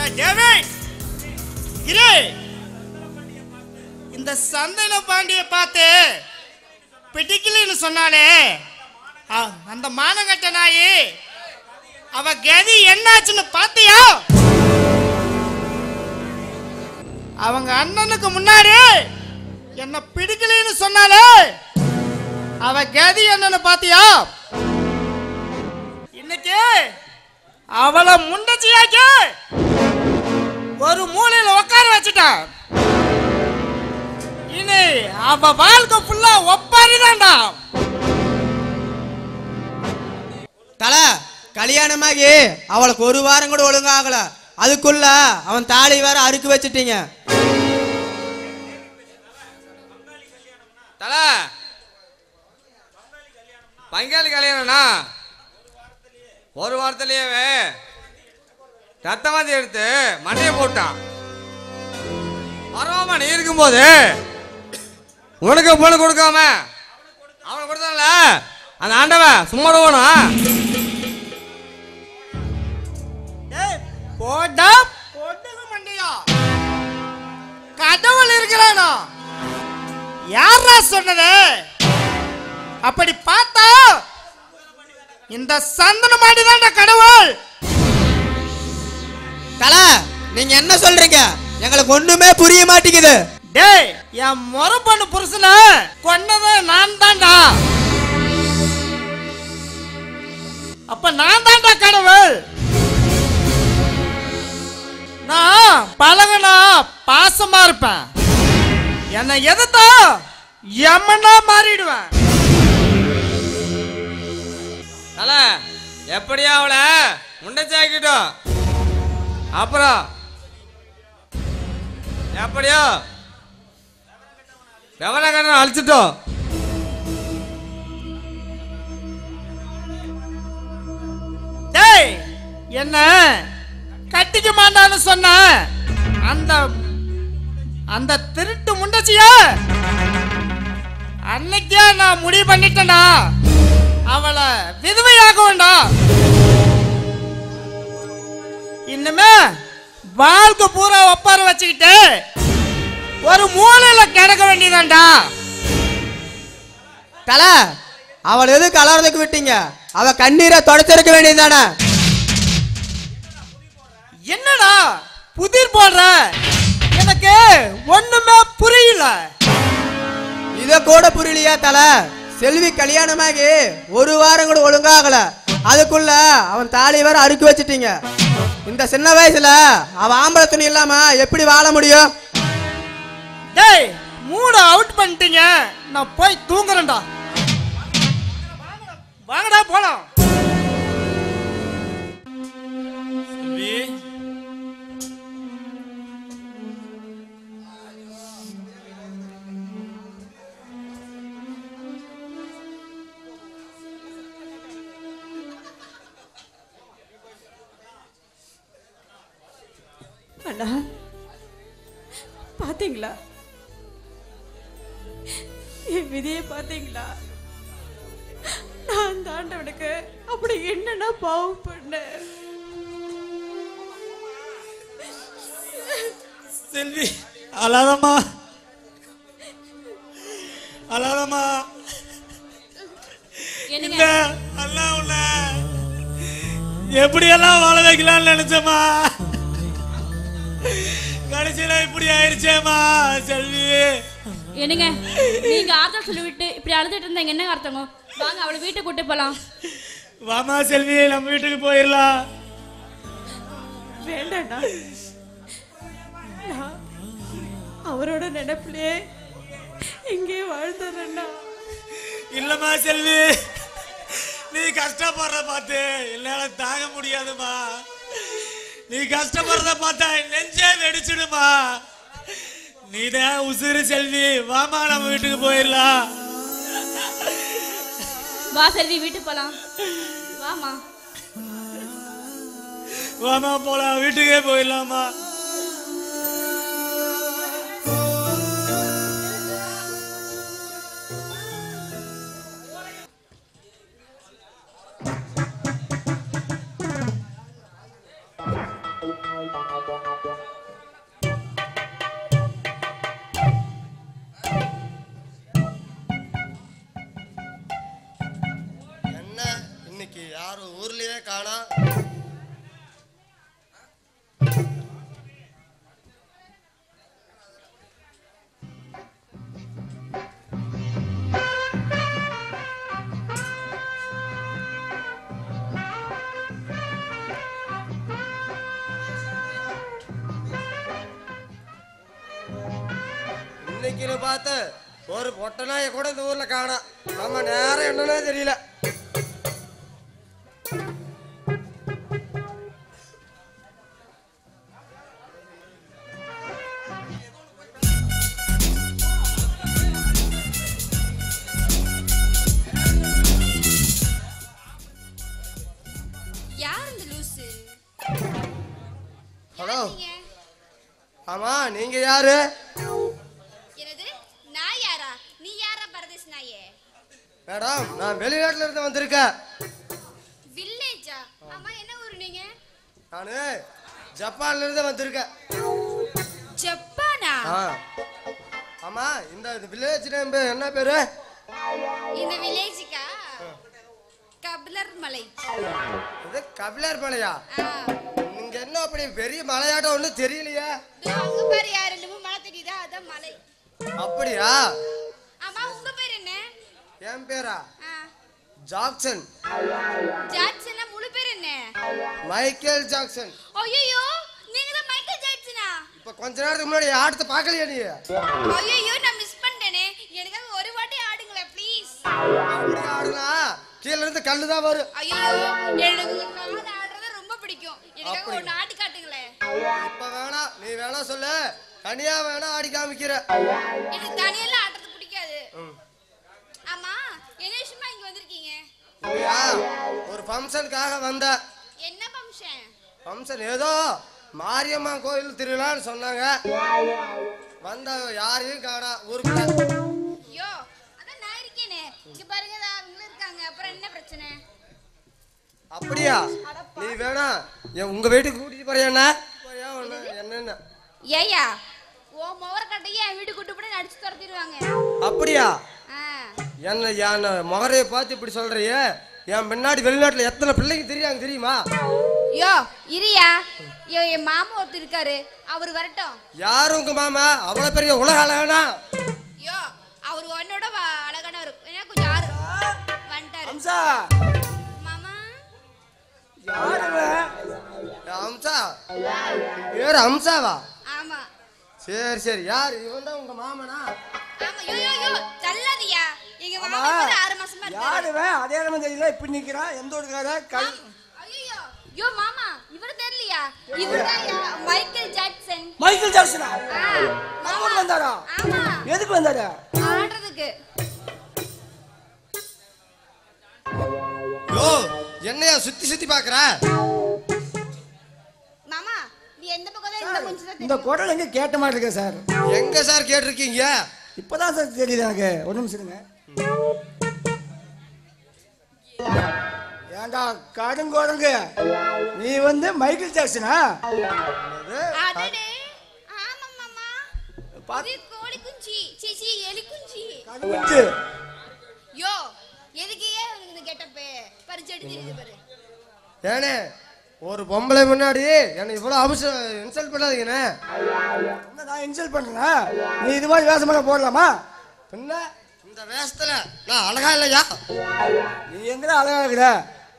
David இரு இந்த சந்தன பாண்டிய பார்த்து பிடிக்கலன்னு சொன்னாலே அ- அந்த மானங்கட்ட நாயி அவ கதி என்னாச்சுன்னு பாத்தியா அவங்க அண்ணனுக்கு முன்னாடி என்ன பிடிக்கலன்னு சொன்னாலே அவ கதி என்னன்னு பாத்தியா இன்னைக்கு அவளை முண்டச்சியாக்கி ஒரு மூலையில உட்கார வச்சுட்டான் இனி அவ வாழ்க்கை ஃபுல்லா ஒப்பாரிதான்டா தல கல்யாணமாகி அவளுக்கு ஒரு வாரம் கூட ஒழுங்காகல அதுக்குள்ள அவன் தாலி வேற அறுக்கு வச்சிட்டீங்க தல பங்காளி கல்யாணம்னா ஒரு வாரத்திலேயே ரத்தவாதி எடுத்து மண்டையை போட்டான் பரவாம நீ இருக்கும்போது உனக்கு பொண்ணு கொடுக்காம அவனுக்கு கொடுத்தான்ல அந்த ஆண்டவன் சும்மா போகணும் டேய், போடா போட்டது மண்டையா கடவுள் இருக்கிறானா யாரா சொன்னது அப்படி பார்த்தா இந்த சந்தன மாடிதான்டா கடவுள் தல நீங்க என்ன சொல்றீங்க எங்களுக்கு ஒண்ணுமே புரிய மாட்டேங்குது டேய் என் முறை பொண்ணு புருஷன கொன்னது நான் தான்டா அப்ப நான் தான்டா கடவுள் நான் பழகுனா பாசமா இருப்பேன் என்னை எதிர்த்தா எம்மனா மாறிடுவேன் தல எப்படியா அவளை முண்டைச்சாக்கிட்டோம் அப்புறம் எப்படியோ விவரங்கன்னு அழிச்சிட்டோம் டேய் என்ன கட்டிக்க மாட்டான்னு சொன்ன அந்த அந்த திருட்டு முண்டச்சிய அன்னைக்கே நான் முடிவு பண்ணிட்டேன்டா அவளை விதவையாக வேண்டாம் இன்னுமே வாழ்க்கை பூரா ஒப்பார வச்சுக்கிட்டு ஒரு மூலையில கிடக்க வேண்டியதான்டா தல அவள் எது கலர்றதுக்கு விட்டீங்க அவ கண்ணீரை தொடச்சிருக்க வேண்டியதுதானே என்னடா புதிர் போடுற எனக்கு ஒண்ணுமே புரியல இத கூட புரியலையா தல செல்வி கல்யாணமாகி ஒரு வாரம் கூட ஒழுங்காகல அதுக்குள்ள அவன் தாலி வேற அறுக்கு வச்சிட்டீங்க இந்த சின்ன வயசுல அவ ஆம்பளை துணி இல்லாம எப்படி வாழ முடியும் டேய் மூட அவுட் பண்ணிட்டீங்க நான் போய் தூங்குறேன்டா வாங்கடா போலாம் அண்ணா பாத்தீங்களா என் விதியை பாத்தீங்களா நான் அந்த ஆண்டவனுக்கு அப்படி என்னென்ன பாவம் பண்ணேன் செல்வி அழாதம்மா அழாதம்மா இந்த அல்லாஹ் உன்னை எப்படியெல்லாம் வாழ வைக்கலாம்னு நினைச்சம்மா கடைசியில இப்படி ஆயிடுச்சேம்மா செல்வி என்னங்க நீங்க ஆறுதல் சொல்லிவிட்டு இப்படி அழுதுட்டு இருந்தாங்க என்ன அர்த்தங்க வாங்க அவளை வீட்டுக்கு கூட்டு போலாம் வாமா செல்வி நம்ம வீட்டுக்கு போயிடலாம் வேண்டாண்ணா நான் அவரோட நினைப்பிலே இங்கே வாழ்ந்துடுறேண்ணா இல்லம்மா செல்வி நீ கஷ்டப்படுற பார்த்து என்னால தாங்க முடியாதுமா நீ கஷ்டப்படுறத பார்த்தா என் நெஞ்சே வெடிச்சிடுமா நீதான் உசுறு செல்வி வாமா நம்ம வீட்டுக்கு போயிடலாம் வா செல்வி வீட்டுக்கு போலாம் வாமா வாமா போலாம் வீட்டுக்கே போயிடலாமா என்ன இன்னைக்கு யாரும் ஊர்லயே காணா இன்னைக்குன்னு பார்த்து ஒரு பொட்டனாய கூட இந்த ஊர்ல காணா நம்ம நேரம் என்னன்னே தெரியல யார் இந்த லூசு ஹலோ நீங்க ஆமா நீங்க யாரு என்னது நான் யாரா நீ யாரா பரதேஷ் நாயே மேடம் நான் வெளிநாட்டுல இருந்து வந்திருக்கேன் வில்லேஜா ஆமா என்ன ஊரு நீங்க நானு ஜப்பான்ல இருந்து வந்திருக்கேன் ஜப்பானா ஆ ஆமா இந்த வில்லேஜ் நேம் என்ன பேரு இந்த வில்லேஜுக்கா கபிலர் மலை இது கபிலர் மலையா ஆ, நீங்க என்ன அப்படி பெரிய மலையாட்டம் ஒன்றும் தெரியலையே இதோ அங்க பாரு யார் ரெண்டு மூணு மலை தெரியுதா அதான் மலை அப்படியா ஆமா உங்க பேர் என்ன என் பேரா ஆ, ஜாக்சன் ஜாக்சன்னா முழு பேர் என்ன மைக்கேல் ஜாக்சன் ஐயோ நீங்க தான் மைக்கேல் ஜாக்சனா இப்ப கொஞ்ச நேரத்துக்கு முன்னாடி ஆட்டத்தை பார்க்கலையா நீ ஐயோ நான் மிஸ் பண்ணிட்டேனே எனக்காக ஒரு வாட்டி ஆடுங்களேன் ப்ளீஸ் அப்படி ஆடலாம் கீழ இருந்து கல்லு தான் வரும் ஐயோ எனக்கு கால் ஆடுறது ரொம்ப பிடிக்கும் எனக்காக அப்படி. ஒன்று ஆடி காட்டுங்களேன் இப்ப வேணாம் நீ வேணா சொல்லு தனியா வேணா ஆடி காமிக்கிற எனக்கு தனியெல்லாம் ஆடுறது பிடிக்காது ஆமா என்ன விஷயமா இங்க வந்திருக்கீங்க இல்லையா ஒரு ஃபங்க்ஷனுக்காக வந்த என்ன ஃபங்க்ஷன் ஃபங்க்ஷன் ஏதோ மாரியம்மா கோயில் திருவிழான்னு சொன்னாங்க வந்த யாரையும் காணா ஊருக்குள்ள ஐயோ அதான் நான் இருக்கேனே இங்க பாருங்க இதோ அவங்களும் இருக்காங்க அப்புறம் என்ன பிரச்சனை அப்படியா நீ வேணா என் உங்க வீட்டுக்கு கூட்டிட்டு போறியா போறியா ஒண்ணு என்னென்ன ஏயா ஓ மோர கட்டையே என் வீட்டுக்கு கூட்டு போய் அடிச்சு துரத்திடுவாங்க அப்படியா ஆ என்ன என் முகரைய பார்த்து இப்படி சொல்றியே என் முன்னாடி வெளிநாட்டுல எத்தனை பிள்ளைங்க தெரியாங்க தெரியுமா யோ இரியா யோ என் மாமா ஒருத்தர் இருக்காரு அவர் வரட்டும் யாரும் உங்க மாமா அவ்வளவு பெரிய உலக அழகனா யோ அவர் உன்னோட வ- அழகானவர் ஏன்னா கொஞ்சம் ஆறு வந்துட்டாரு அம்சா மாமா யாருங்க அம்சா பேர் அம்சாவா ஆமா சரி சரி யார் இவன் தான் உங்க மாமனா ஆமா யோ யோ யோ தள்ளாதியா எங்க மாமா ஆமா. இப்பதான் ஆறு மாசமா இருக்காரு யாருவன் அடையாளம் தெரியல இப்படி நிக்கிறான் எந்த ஊருக்கார கல் ஐயோ யோ மாமா இவர் தெரியலையா இவர்தான்யா மைக்கேல் ஜாக்சன் மைக்கேல் ஜாக்சனா ஆ, நம்ம மாமா. ஊருக்கு வந்தாரா ஆமா எதுக்கு வந்தாரு ஆடுறதுக்கு யோ என்னையா சுத்தி சுத்தி பாக்குற மாமா நீ எந்த பக்கம் தான் இந்த கொஞ்சம் தான் இந்த தெரியும் குரல் எங்க கேட்ட மாதிரி இருக்கு சார் எங்க சார் கேட்டிருக்கீங்க இப்பதான் சார் தெரியுது எனக்கு ஒரு நிமிஷம் இருங்க ஏண்டா கடுங்கோரங்கு நீ வந்து மைக்கேல் ஜாக்சனா அடடே ஆமா மாமா பாத்து- இது கோழி குஞ்சு சீச்சி எலி குஞ்சு கடுங்குச்சு யோ எதுக்கு ஏன் உனக்கு இந்த கெட்டப்பு பறிச்சு எடுத்து தெரியுது பாரு ஏனே ஒரு பொம்பளை முன்னாடி என்னை இவ்வளவு அவசரம் இன்சல்ட் பண்ணாதீங்கண்ணே என்ன நான் இன்சல்ட் பண்றேனா நீ இது மாதிரி வேஷமெல்லாம் போடலாமா பின்ன இந்த வேஷத்துல நான் அழகா இல்லையா நீ எங்கடா அழகா இருக்கிற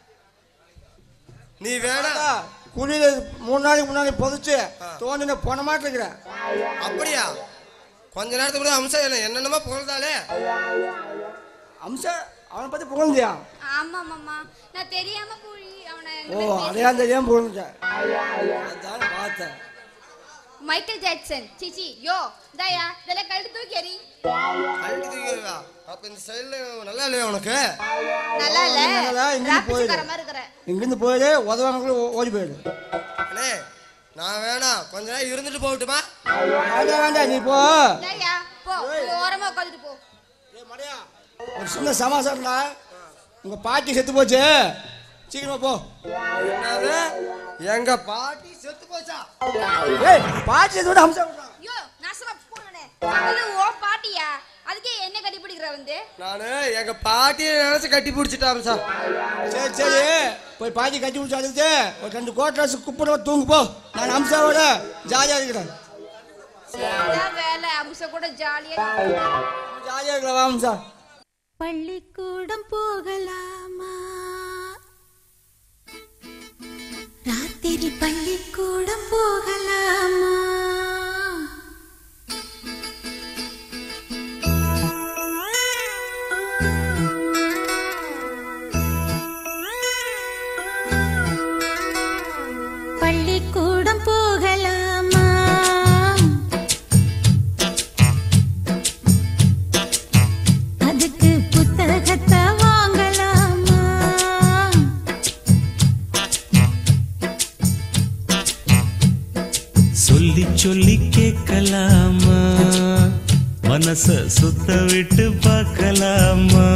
நீ வேணா குழியில மூணு நாளைக்கு முன்னாடி புதைச்சு தோண்டின போன மாட்டு இருக்கிற அப்படியா கொஞ்ச நேரத்துக்கு முன்னாடி அம்சம் என்ன என்னென்னமோ புகழ்ந்தாலே அம்சம் அவனை பத்தி புகழ்ந்தியா ஆமா மாமா நான் தெரியாம குழி அவனை இந்த ஓ மாதிரி பேசி- அதையான் தெரியாம புகழ்ந்தேன் அதான் பார்த்தேன் மைக்கேல் ஜாக்சன் சீச்சி யோ தயா இதெல்லாம் கழுத்து தூக்கி எறி கழட்டி தூக்கிடுவா அப்ப இந்த சைடுல நல்லா இல்லையா உனக்கு நல்லா இல்ல நல்லா, இங்கிருந்து போயிடு. ராப்பிச்சுக்கார மாதிரி இருக்கிற இங்கிருந்து போயிடு உதவாங்களும் ஓடி போயிடு அண்ணே நான் வேணாம் கொஞ்ச நேரம் இருந்துட்டு போகட்டுமா வேண்டாம் வேண்டாம் நீ போ தயா போ போய் ஓரமா உட்காந்துட்டு போ ஒரு சின்ன சமாசாரம்டா உங்க பாட்டி செத்து போச்சு சீக்கிரமா போ என்னது எங்க பாட்டி செத்து போச்சா ஏய் பாட்டி விட அம்சா விடுறான் ஐயோ நசரா போனே அது ஓ பாட்டியா அதுக்கே என்ன கட்டி பிடிக்கிற வந்து நானு எங்க பாட்டியை நினைச்சு கட்டி பிடிச்சிட்டான் சார் சரி சரி போய் பாட்டி கட்டி பிடிச்சி அழுது ஒரு ரெண்டு கோட்டை குப்பிட தூங்கு போ நான் அம்சாவோட ஜாலியாக இருக்கிறேன் அதான் வேலை அம்ச கூட ஜாலியா ஜாலியாக இருக்கிறேன் வா அம்சா பள்ளிக்கூடம் போகலாமா ராத்திரி பள்ளிக்கூடம் போகலாமா பள்ளிக்கூடம் போகலாமா அதுக்கு புத்தகத்தை வாங்கலாமா சொல்லி சொல்லி கேட்கலாமா மனச சுத்த விட்டு பார்க்கலாமா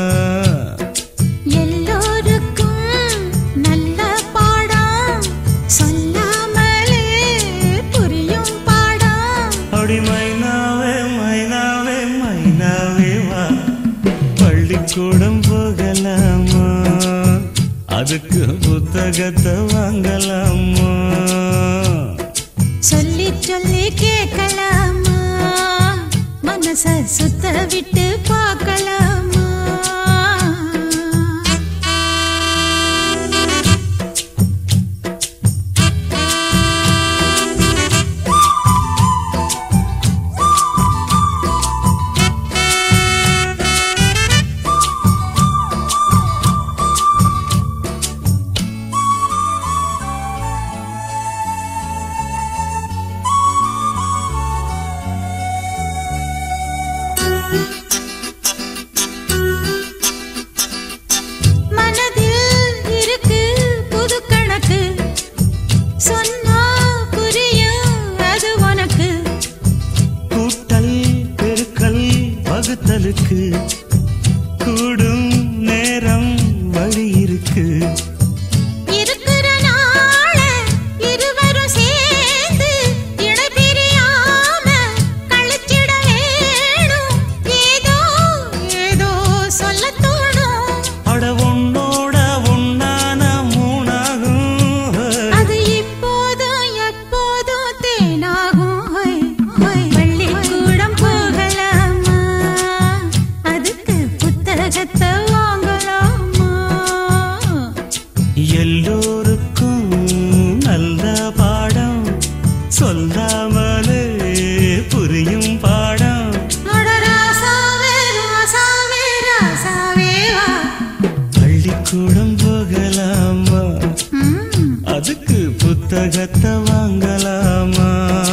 எல்லோருக்கும் நல்ல பாடம் சொல்லாமலே புரியும் பாடம் அப்படி மைனாவே மைனாவே மைனாவே வா பள்ளிக்கூடம் போகலாமா அதுக்கு புத்தகத்தை வாங்கலாமா சொல்லி சொல்லி கேட்கலாமா மனச சுத்த விட்டு பார்க்கலாமா மனதில் இருக்கு புது கணக்கு சொன்னா புரியும் அது உனக்கு கூட்டல் பெருக்கல் வகுத்தலுக்கு கூடும் நேரம் வழி இருக்கு இருக்கிற நாள இருவரும் சேர்ந்து இணை பிரியாம கழிச்சிட வேணும் ஏதோ ஏதோ சொல்ல தோணும் அட உன்னோட உன்னான மூணாகும் அது இப்போதும் எப்போதும் தேனாகும் ஹொய், ஹொய். பள்ளிக்கூடம் போகலாமா அதுக்கு புத்தகத்தை வாங்கலாமா எல்லோருக்கும் நல்ல பாடம் சொல்லாமலே புரியும் பாடம் அட ராசாவே ராசாவே ராசாவே வா பள்ளிக்கூடம் போகலாமா ம். அதுக்கு புத்தகத்தை வாங்கலாமா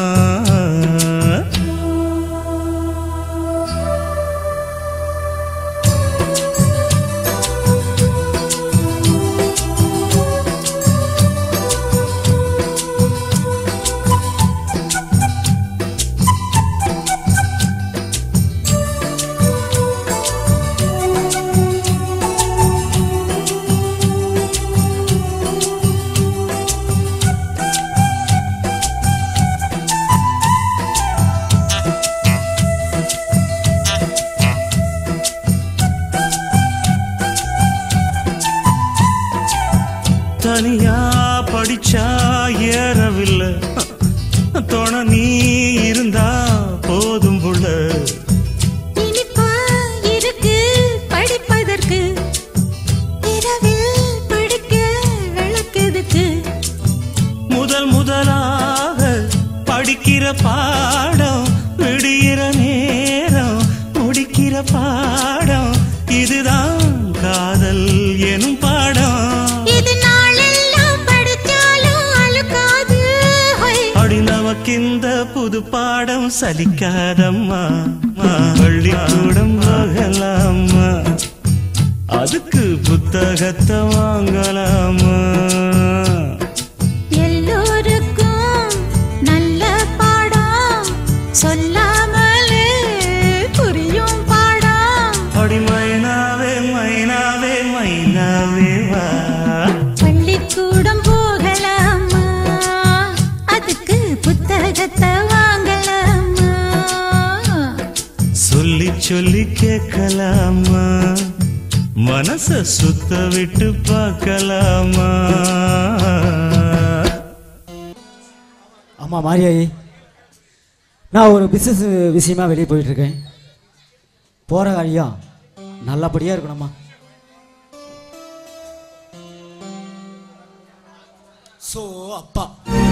தனியா படிச்சா ஏறவில்லை துணை நீ இருந்தா போதும் புள்ள இனிப்பா இருக்கு படிப்பதற்கு இரவில் படிக்க விளக்குதுக்கு முதல் முதலாக படிக்கிற பாடம் விடுகிற நேரம் முடிக்கிற பாடம் இதுதான் காதல் எனும் பாடம் இது நாளெல்லாம் படிச்சாலும் அழுக்காது ஹொய். அடி நமக்கிந்த புது பாடம் சலிக்காதம்மா மா, பள்ளிக்கூடம் போகலாமா அதுக்கு புத்தகத்தை வாங்கலாமா எல்லோருக்கும் நல்ல பாடம் சொல்லாமலே புரியும் பாடம் அடி மைனாவே மைனாவே மைனாவே வா சொல்லி கேட்கலாமா மனச சுத்த விட்டு பார்க்கலாமா அம்மா மாரியாயி நான் ஒரு பிஸ்னஸ் விஷயமா வெளியே போயிட்டு இருக்கேன் போகிற காரியம் நல்லபடியாக இருக்கணும்மா ஸோ அப்பா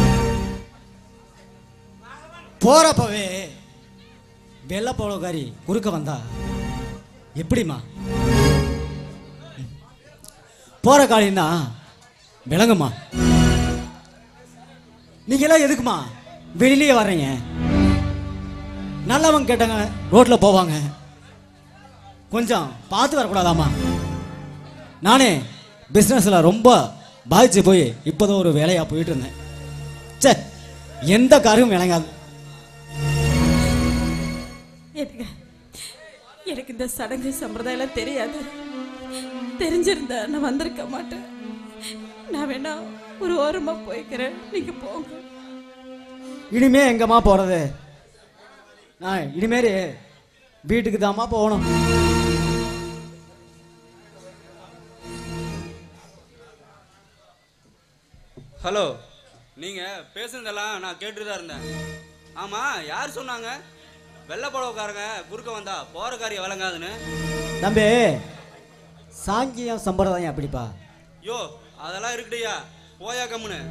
போறப்பவே வெள்ளை போலக்காரி குறுக்க வந்தா எப்படிம்மா போகிற காரியம்னா விளங்குமா நீங்களாம் எதுக்குமா வெளியிலேயே வர்றீங்க நல்லவங்க கேட்டாங்க ரோட்டில் போவாங்க கொஞ்சம் பார்த்து வரக்கூடாதாம்மா நானே பிஸ்னஸில் ரொம்ப பாதிச்சு போய் இப்போதான் ஒரு வேலையாக போயிட்டு இருந்தேன் சே எந்த காரியமும் விளங்காது எனக்கு எனக்கு இந்த சடங்கு சம்பிரதாயம்லாம் தெரியாது தெரிஞ்சிருந்தா நான் வந்திருக்க மாட்டேன் நான் வேணா ஒரு ஓரமா போய்க்கிறேன் நீங்க போங்க இனிமே எங்கம்மா போகிறது நான் இனிமேல் வீட்டுக்கு தாம்மா போகணும் ஹலோ நீங்க பேசுனதெல்லாம் நான் கேட்டுட்டு தான் இருந்தேன் ஆமா யார் சொன்னாங்க வெள்ளை புடவைக்காரங்க குறுக்க வந்தா போற காரியம் விளங்காதுன்னு தம்பி சாங்கியம் சம்பிரதாயம் அப்படிப்பா யோ அதெல்லாம் இருக்குடியா போயா கம்முன்னு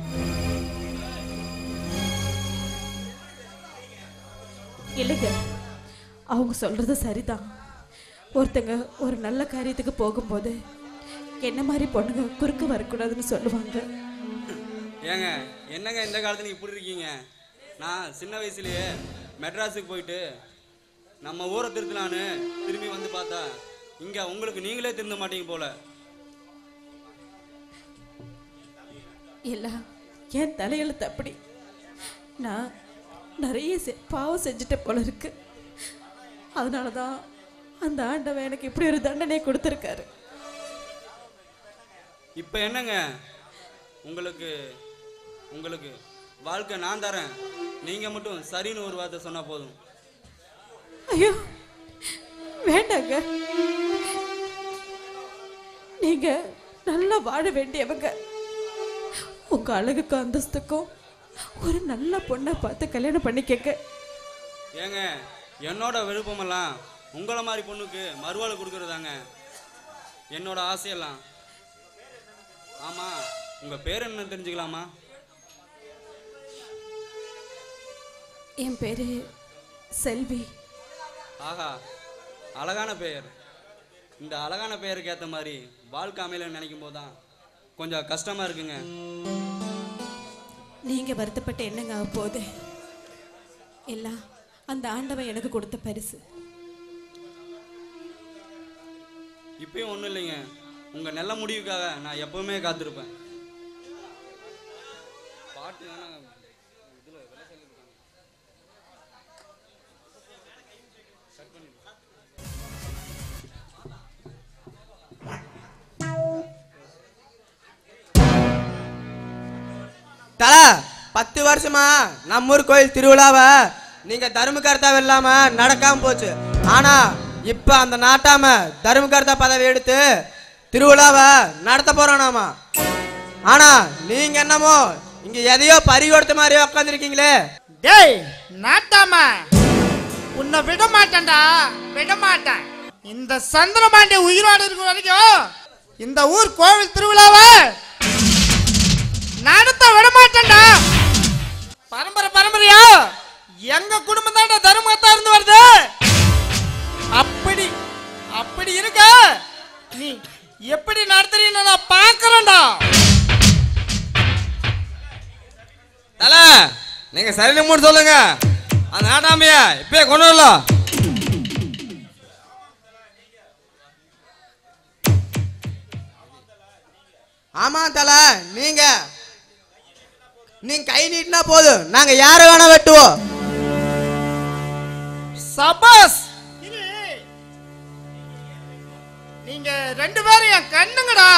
இல்லைங்க அவங்க சொல்றது சரிதான் ஒருத்தங்க ஒரு நல்ல காரியத்துக்கு போகும்போது என்ன மாதிரி பொண்ணுங்க குறுக்கு வரக்கூடாதுன்னு சொல்லுவாங்க ஏங்க என்னங்க இந்த காலத்துல இப்படி இருக்கீங்க நான் சின்ன வயசுலயே மெட்ராஸுக்கு போயிட்டு நம்ம ஊரை திருத்தலான்னு திரும்பி வந்து பார்த்தா இங்க உங்களுக்கு நீங்களே திருந்த மாட்டீங்க போல எல்லாம் என் தலையெழுத்து அப்படி நான் நிறைய செ- பாவம் செஞ்சுட்ட போல இருக்கு அதனால தான் அந்த ஆண்டவன் எனக்கு இப்படி ஒரு தண்டனை கொடுத்துருக்காரு இப்போ என்னங்க உங்களுக்கு உங்களுக்கு வாழ்க்கை நான் தரேன் நீங்க மட்டும் சரின்னு ஒரு வார்த்தை சொன்னா போதும் ஐயோ வேண்டாங்க நீங்க நல்லா வாழ வேண்டியவங்க உங்க அழகுக்கும் அந்தஸ்துக்கும் ஒரு நல்ல பொண்ணை பார்த்து கல்யாணம் பண்ணிக்கங்க ஏங்க என்னோட விருப்பமெல்லாம் உங்களை மாதிரி பொண்ணுக்கு மறுவாழ் கொடுக்கறதாங்க என்னோட ஆசையெல்லாம் ஆமா உங்க பேர் என்ன தெரிஞ்சுக்கலாமா என் பேரு செல்வி ஆஹா அழகான பெயர் இந்த அழகான பெயருக்கு ஏற்ற மாதிரி வாழ்க்கை அமையலன்னு நினைக்கும் போது தான் கொஞ்சம் கஷ்டமா இருக்குங்க நீங்க வருத்தப்பட்டு என்னங்க ஆக போகுது எல்லாம் அந்த ஆண்டவன் எனக்கு கொடுத்த பரிசு இப்பயும் ஒன்றும் இல்லைங்க உங்க நல்ல முடிவுக்காக நான் எப்பவுமே காத்திருப்பேன் பாட்டு வேணா இதுல விலை சொல்லிருக்காங்க. Cut பண்ணிடு. தல பத்து வருஷமா நம்ம ஊர் கோயில் திருவிழாவை நீங்க தர்மகர்த்தாவை இல்லாம நடக்காம போச்சு ஆனா இப்ப அந்த நாட்டாம தர்மகர்த்தா பதவி எடுத்து திருவிழாவை நடத்த போறோம் நாம ஆனா நீங்க என்னமோ இங்க எதையோ பறி கொடுத்த மாதிரி உட்காந்துருக்கீங்களே டேய் நாட்டாம உன்னை விட மாட்டேன்டா விட மாட்டேன் இந்த சந்திரபாண்டி உயிரோடு இருக்கிற வரைக்கும் இந்த ஊர் கோவில் திருவிழாவை நடத்த விட மாட்டேன்டா பரம்பரை பரம்பரையா எங்க குடும்பம் தான் தர்மத்தா இருந்து வருது அப்படி அப்படி இருக்க நீ எப்படி நடத்துறீன்னு நான் பார்க்கறேன்டா தல நீங்க சரியில்லை மூணு சொல்லுங்க அந்த நாட்டாமைய இப்பயே கொண்டு வரலாம் ஆமா தல நீங்க நீங்க கை நீட்டினா போதும் நாங்க யார வேணா வெட்டுவோம் சபாஸ் நீங்க ரெண்டு பேரும் என் கண்ணுங்கடா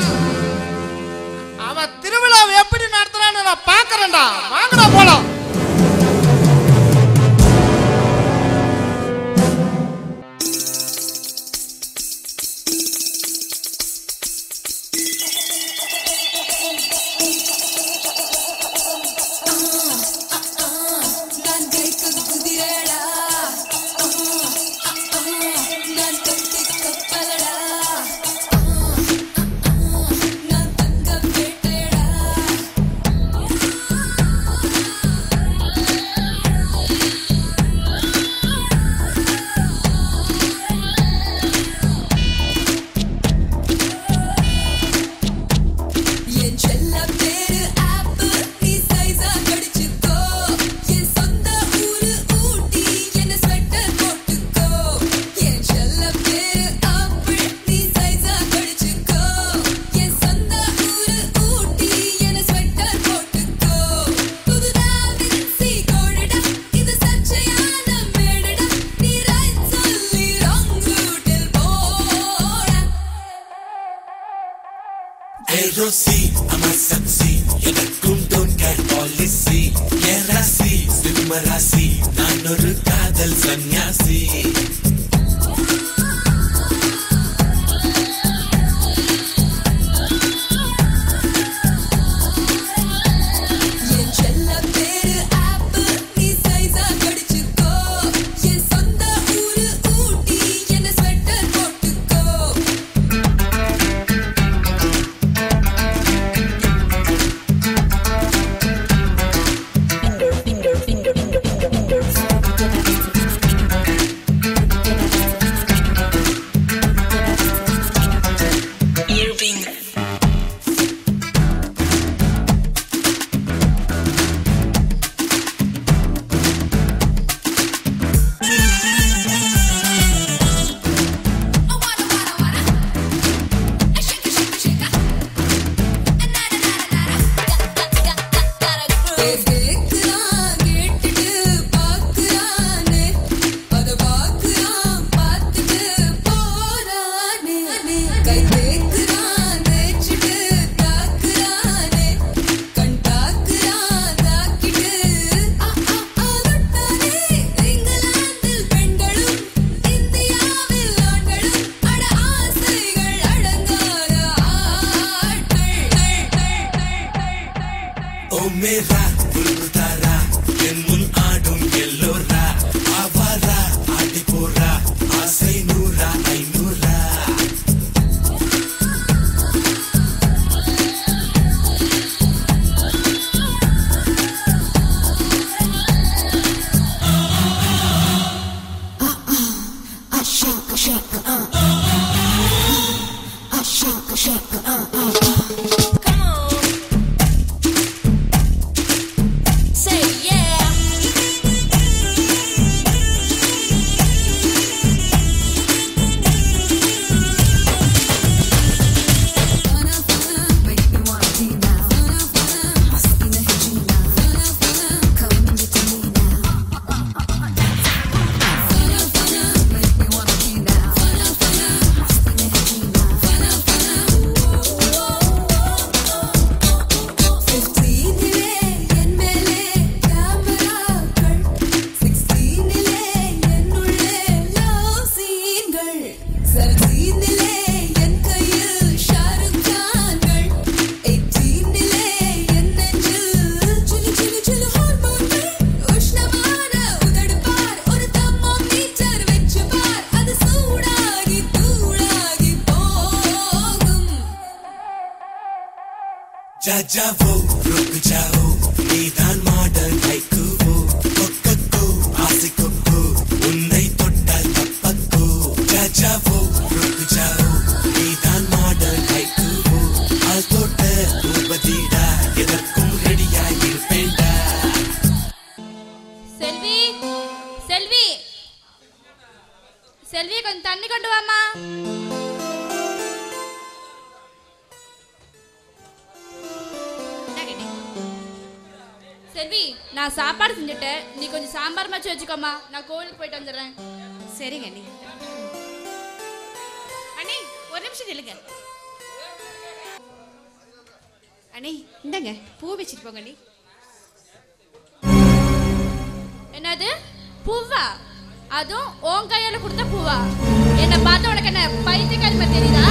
அவன் திருவிழாவை எப்படி நடத்துறான்னு நான் பாக்குறேன்டா வாங்கடா போலாம் ராசி நான் ஒரு காதல் சந்நியாசி என் செல்ல பேரு ஆப்பு நீ சைஸா கடிச்சுக்கோ என் சொந்த ஊரு ஊட்டி என்ன ஸ்வெட்டர் போட்டுக்கோ கேக்குறான் கேட்டுட்டு பாக்குறானே அத பாக்குறான் பார்த்துட்டு போறானே கை கேக்குறான் தேய்ச்சிட்டு தாக்குறானே கண் தாக்குறான் தாக்கிட்டு ஆ ஆ ஆகட்டானே இங்கிலாந்தில் பெண்களும் இந்தியாவில் ஆண்களும் அட ஆசைகள் அடங்காத ஓ மேரா புல்புதாரா என் முன் ஆடும் எல்லோரா ஆவாரா ஆடி போறா ஆசை நூறா ஐநூறா I shake, I shake, uh, uh. I shake, I shake, uh, uh. Come on. Say yeah. जा जाओ रुक जाओ நீதான் மாடல் கைக்குவோ கொக்கோ ஆசைக்கோ உன்னை தொட்டால் தப்பக்கோ जा जाओ रुक जाओ நீதான் மாடல் கைக்குவோ ஆள் தொட்ட பூபதிடா எதற்கும் ரெடியாய் இருப்பேன்டா செல்வி செல்வி செல்வி கொஞ்சம் தண்ணி கொண்டு வாமா செல்வி நான் சாப்பாடு செஞ்சுட்டேன் நீ கொஞ்சம் சாம்பார் மச்சு வச்சுக்கோமா நான் கோவிலுக்கு போயிட்டு வந்துடுறேன் சரிங்க அண்ணி அண்ணி ஒரு நிமிஷம் நில்லுங்க அண்ணி இந்தாங்க பூ வச்சுட்டு போங்க அண்ணி என்னது பூவா அதுவும் உன் கையால கொடுத்த பூவா என்னை பார்த்த உனக்கு என்ன பைத்தியக்காரி மாதிரி தெரியுதா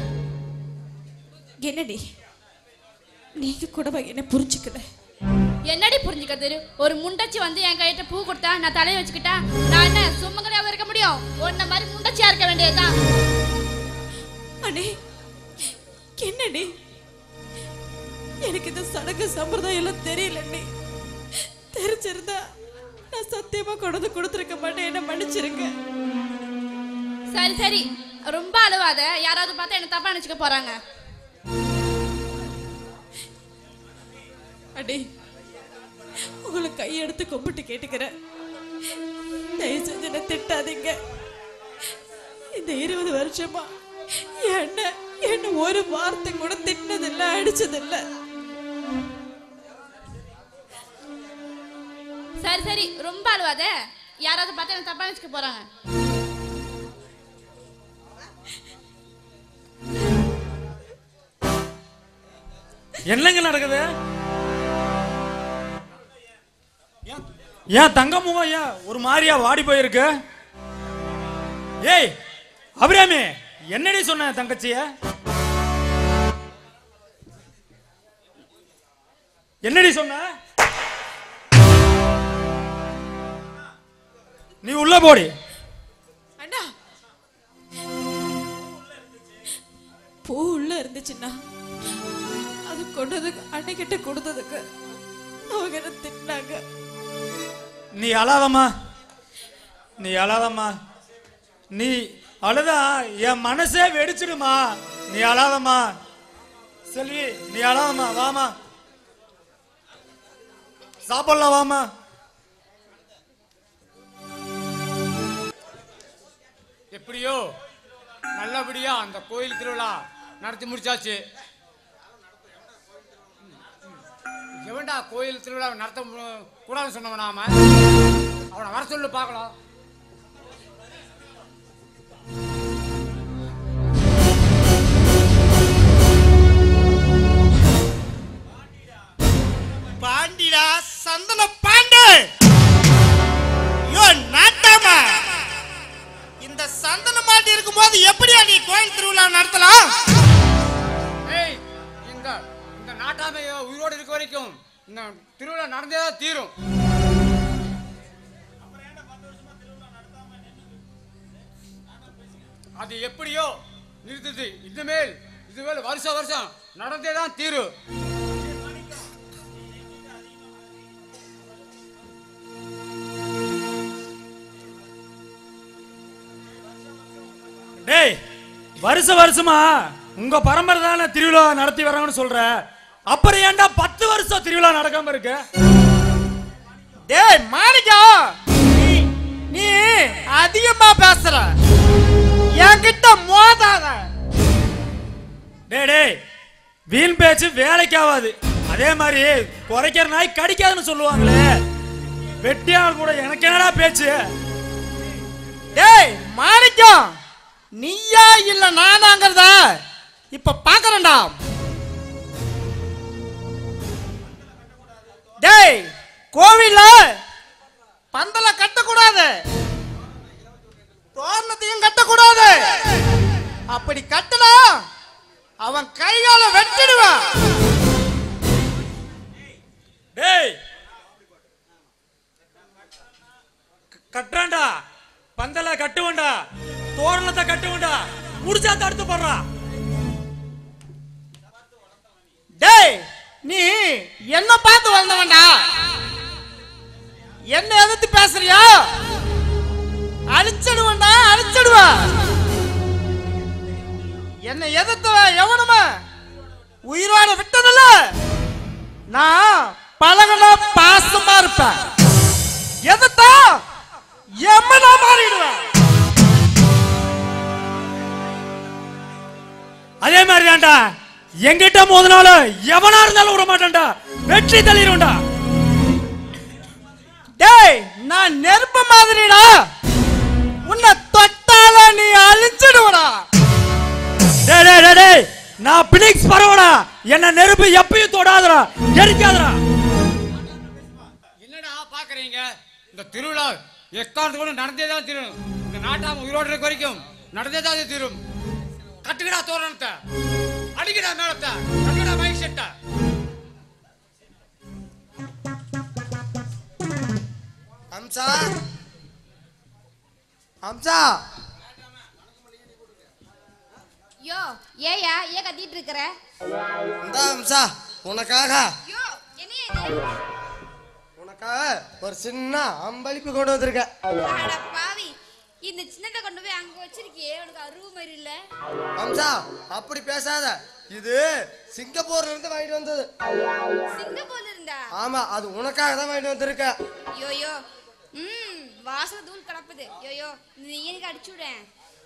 என்னடி நீங்க கூட என்ன புரிஞ்சுக்கல என்னடி புரிஞ்சுக்கிறது ஒரு முண்டச்சி வந்து என் கையிட்ட பூ கொடுத்தா நான் தலையை வச்சுக்கிட்டா நான் என்ன சும்மங்களையாவும் இருக்க முடியும் உன்ன மாதிரி முண்டச்சியா இருக்க வேண்டியதுதான் அண்ணே என்னடி எனக்கு இந்த சடங்கு சம்பிரதாயம் எல்லாம் தெரியல அண்ணே தெரிஞ்சிருந்தா நான் சத்தியமா கொண்டு கொடுத்துருக்க மாட்டேன் என்ன மன்னிச்சிருங்க சரி சரி ரொம்ப அழுவாத யாராவது பார்த்தா என்ன தப்பா நினைச்சுக்க போறாங்க அடே உங்களை கையெடுத்து கும்பிட்டு கேட்டுக்கிறேன் தயவு செஞ்சு என்ன திட்டாதீங்க இந்த இருபது வருஷமா என்ன என்ன ஒரு வார்த்தை கூட திட்டினதில்ல அடிச்சதில்ல சரி சரி ரொம்ப அழுவாத யாராவது பார்த்தா என்ன தப்பா நினைச்சுக்க போறாங்க என்னங்க நடக்குது ஏன் தங்க முகம் ஏன் ஒரு மாதிரியா வாடி போயிருக்கு ஏய் அபிராமி என்னடி சொன்ன தங்கச்சிய என்னடி சொன்ன நீ உள்ள போடி அண்ணா பூ உள்ள இருந்துச்சுன்னா அது கொண்டதுக்கு அன்னைக்கிட்ட கொடுத்ததுக்கு அவங்க என்ன திட்டினாங்க நீ அழாதம்மா நீ அழாதம்மா நீ அழுதா என் மனசே வெடிச்சிடுமா நீ அழாதம்மா செல்வி நீ அழாதம்மா வாமா சாப்பிடலாம் வாமா எப்படியோ நல்லபடியா அந்த கோயில் திருவிழா நடத்தி முடிச்சாச்சு எவன்டா கோயில் திருவிழா நடத்த மு- கூடாதுன்னு சொன்னவன் நாம அவனை வர சொல்லு பார்க்கலாம் பாண்டிடா சந்தன பாண்டு யோ நாட்டாமா இந்த சந்தன மாட்டி இருக்கும்போது எப்படியா நீ கோயில் திருவிழா நடத்தலாம் ஏய் இந்த இந்த நாட்டாமைய உயிரோடு இருக்க வரைக்கும் இந்த திருவிழா நடந்தே தான் தீரும் அது எப்படியோ நிறுத்துது இதுமேல் இதுமேல் வருஷம் வருஷம் நடந்தே தான் தீரும் டேய் வருஷ வருஷமா உங்க பரம்பரை தானே திருவிழா நடத்தி வர்றாங்கன்னு சொல்ற அப்புறம் ஏன்டா பத்து வருஷம் திருவிழா நடக்காம இருக்கு டேய் மாணிக்கம் நீ- நீ அதிகமா பேசுற என்கிட்ட மோதாத டேய் டேய் வீண் பேச்சு வேலைக்கு ஆகாது அதே மாதிரி குறைக்கிற நாய் கடிக்காதுன்னு சொல்லுவாங்களே வெட்டியால் கூட எனக்கு என்னடா பேச்சு டேய் மாணிக்கம் நீயா இல்ல நானாங்கிறத இப்ப பாக்குறேன்டா டேய் கோவில்ல பந்தல கட்டக்கூடாது தோரணத்தையும் கட்டக்கூடாது அப்படி கட்டுனா அவன் கைகால வெட்டிடுவான் டேய் க- கட்டுறான்டா பந்தல கட்டுவண்டா தோரணத்தை கட்டுவண்டா முடிச்சா தடுத்து போடுறா டேய் நீ என்ன பார்த்து வந்தவன்டா என்ன எதிர்த்து பேசுறியா அழிச்சிடுவன்டா அழிச்சிடுவா என்னை எதிர்த்து எவனுமா உயிரோட விட்டதில்ல நான் பழகனா பாசமா இருப்பேன் எதிர்த்தா எம்மனா மாறிடுவேன் அதே மாதிரி தான்டா எங்கிட்ட மோதினாலும் எவனா இருந்தாலும் விட மாட்டேன்டா வெற்றி தள்ளிடும்டா டேய் நான் நெருப்பு மாதிரிடா உன்னை தொட்டால நீ அழிச்சிடுவடா டேய் டேய் டேய், டேய் நான் பினிக்ஸ் பரவடா என்ன நெருப்பு எப்பயும் தொடாதடா எரிக்காதடா என்னடா பாக்குறீங்க இந்த திருவிழா எக்காரணத்து கூட நடந்தே தான் தீரும் இந்த நாட்டாம உயிரோடு இருக்க வரைக்கும் நடந்தே தான் இது தீரும் கட்டுக்கடா தோரணத்தை அடிக்கடா மேளத்தை கட்டுக்கடா மைக் செட்டை அம்சா அம்சா யோ ஏயா ஏன் கத்திட்டு இருக்கிற இந்த அம்சா உனக்காக யோ என்ன இது உனக்காக ஒரு சின்ன அம்பளிப்பு கொண்டு வந்திருக்கேன் அட பாவி இந்த சின்னத்தை கொண்டு போய் அங்க வச்சிருக்கியே உனக்கு அருவு மாதிரி இல்ல அம்சா அப்படி பேசாத இது சிங்கப்பூர்ல இருந்து வாங்கிட்டு வந்தது சிங்கப்பூர்ல இருந்தா ஆமா அது உனக்காக தான் வாங்கிட்டு வந்திருக்கேன் யோ யோ ம் வாசனை தூள் கலப்புது யோ யோ நீ எனக்கு அடிச்சு விடேன்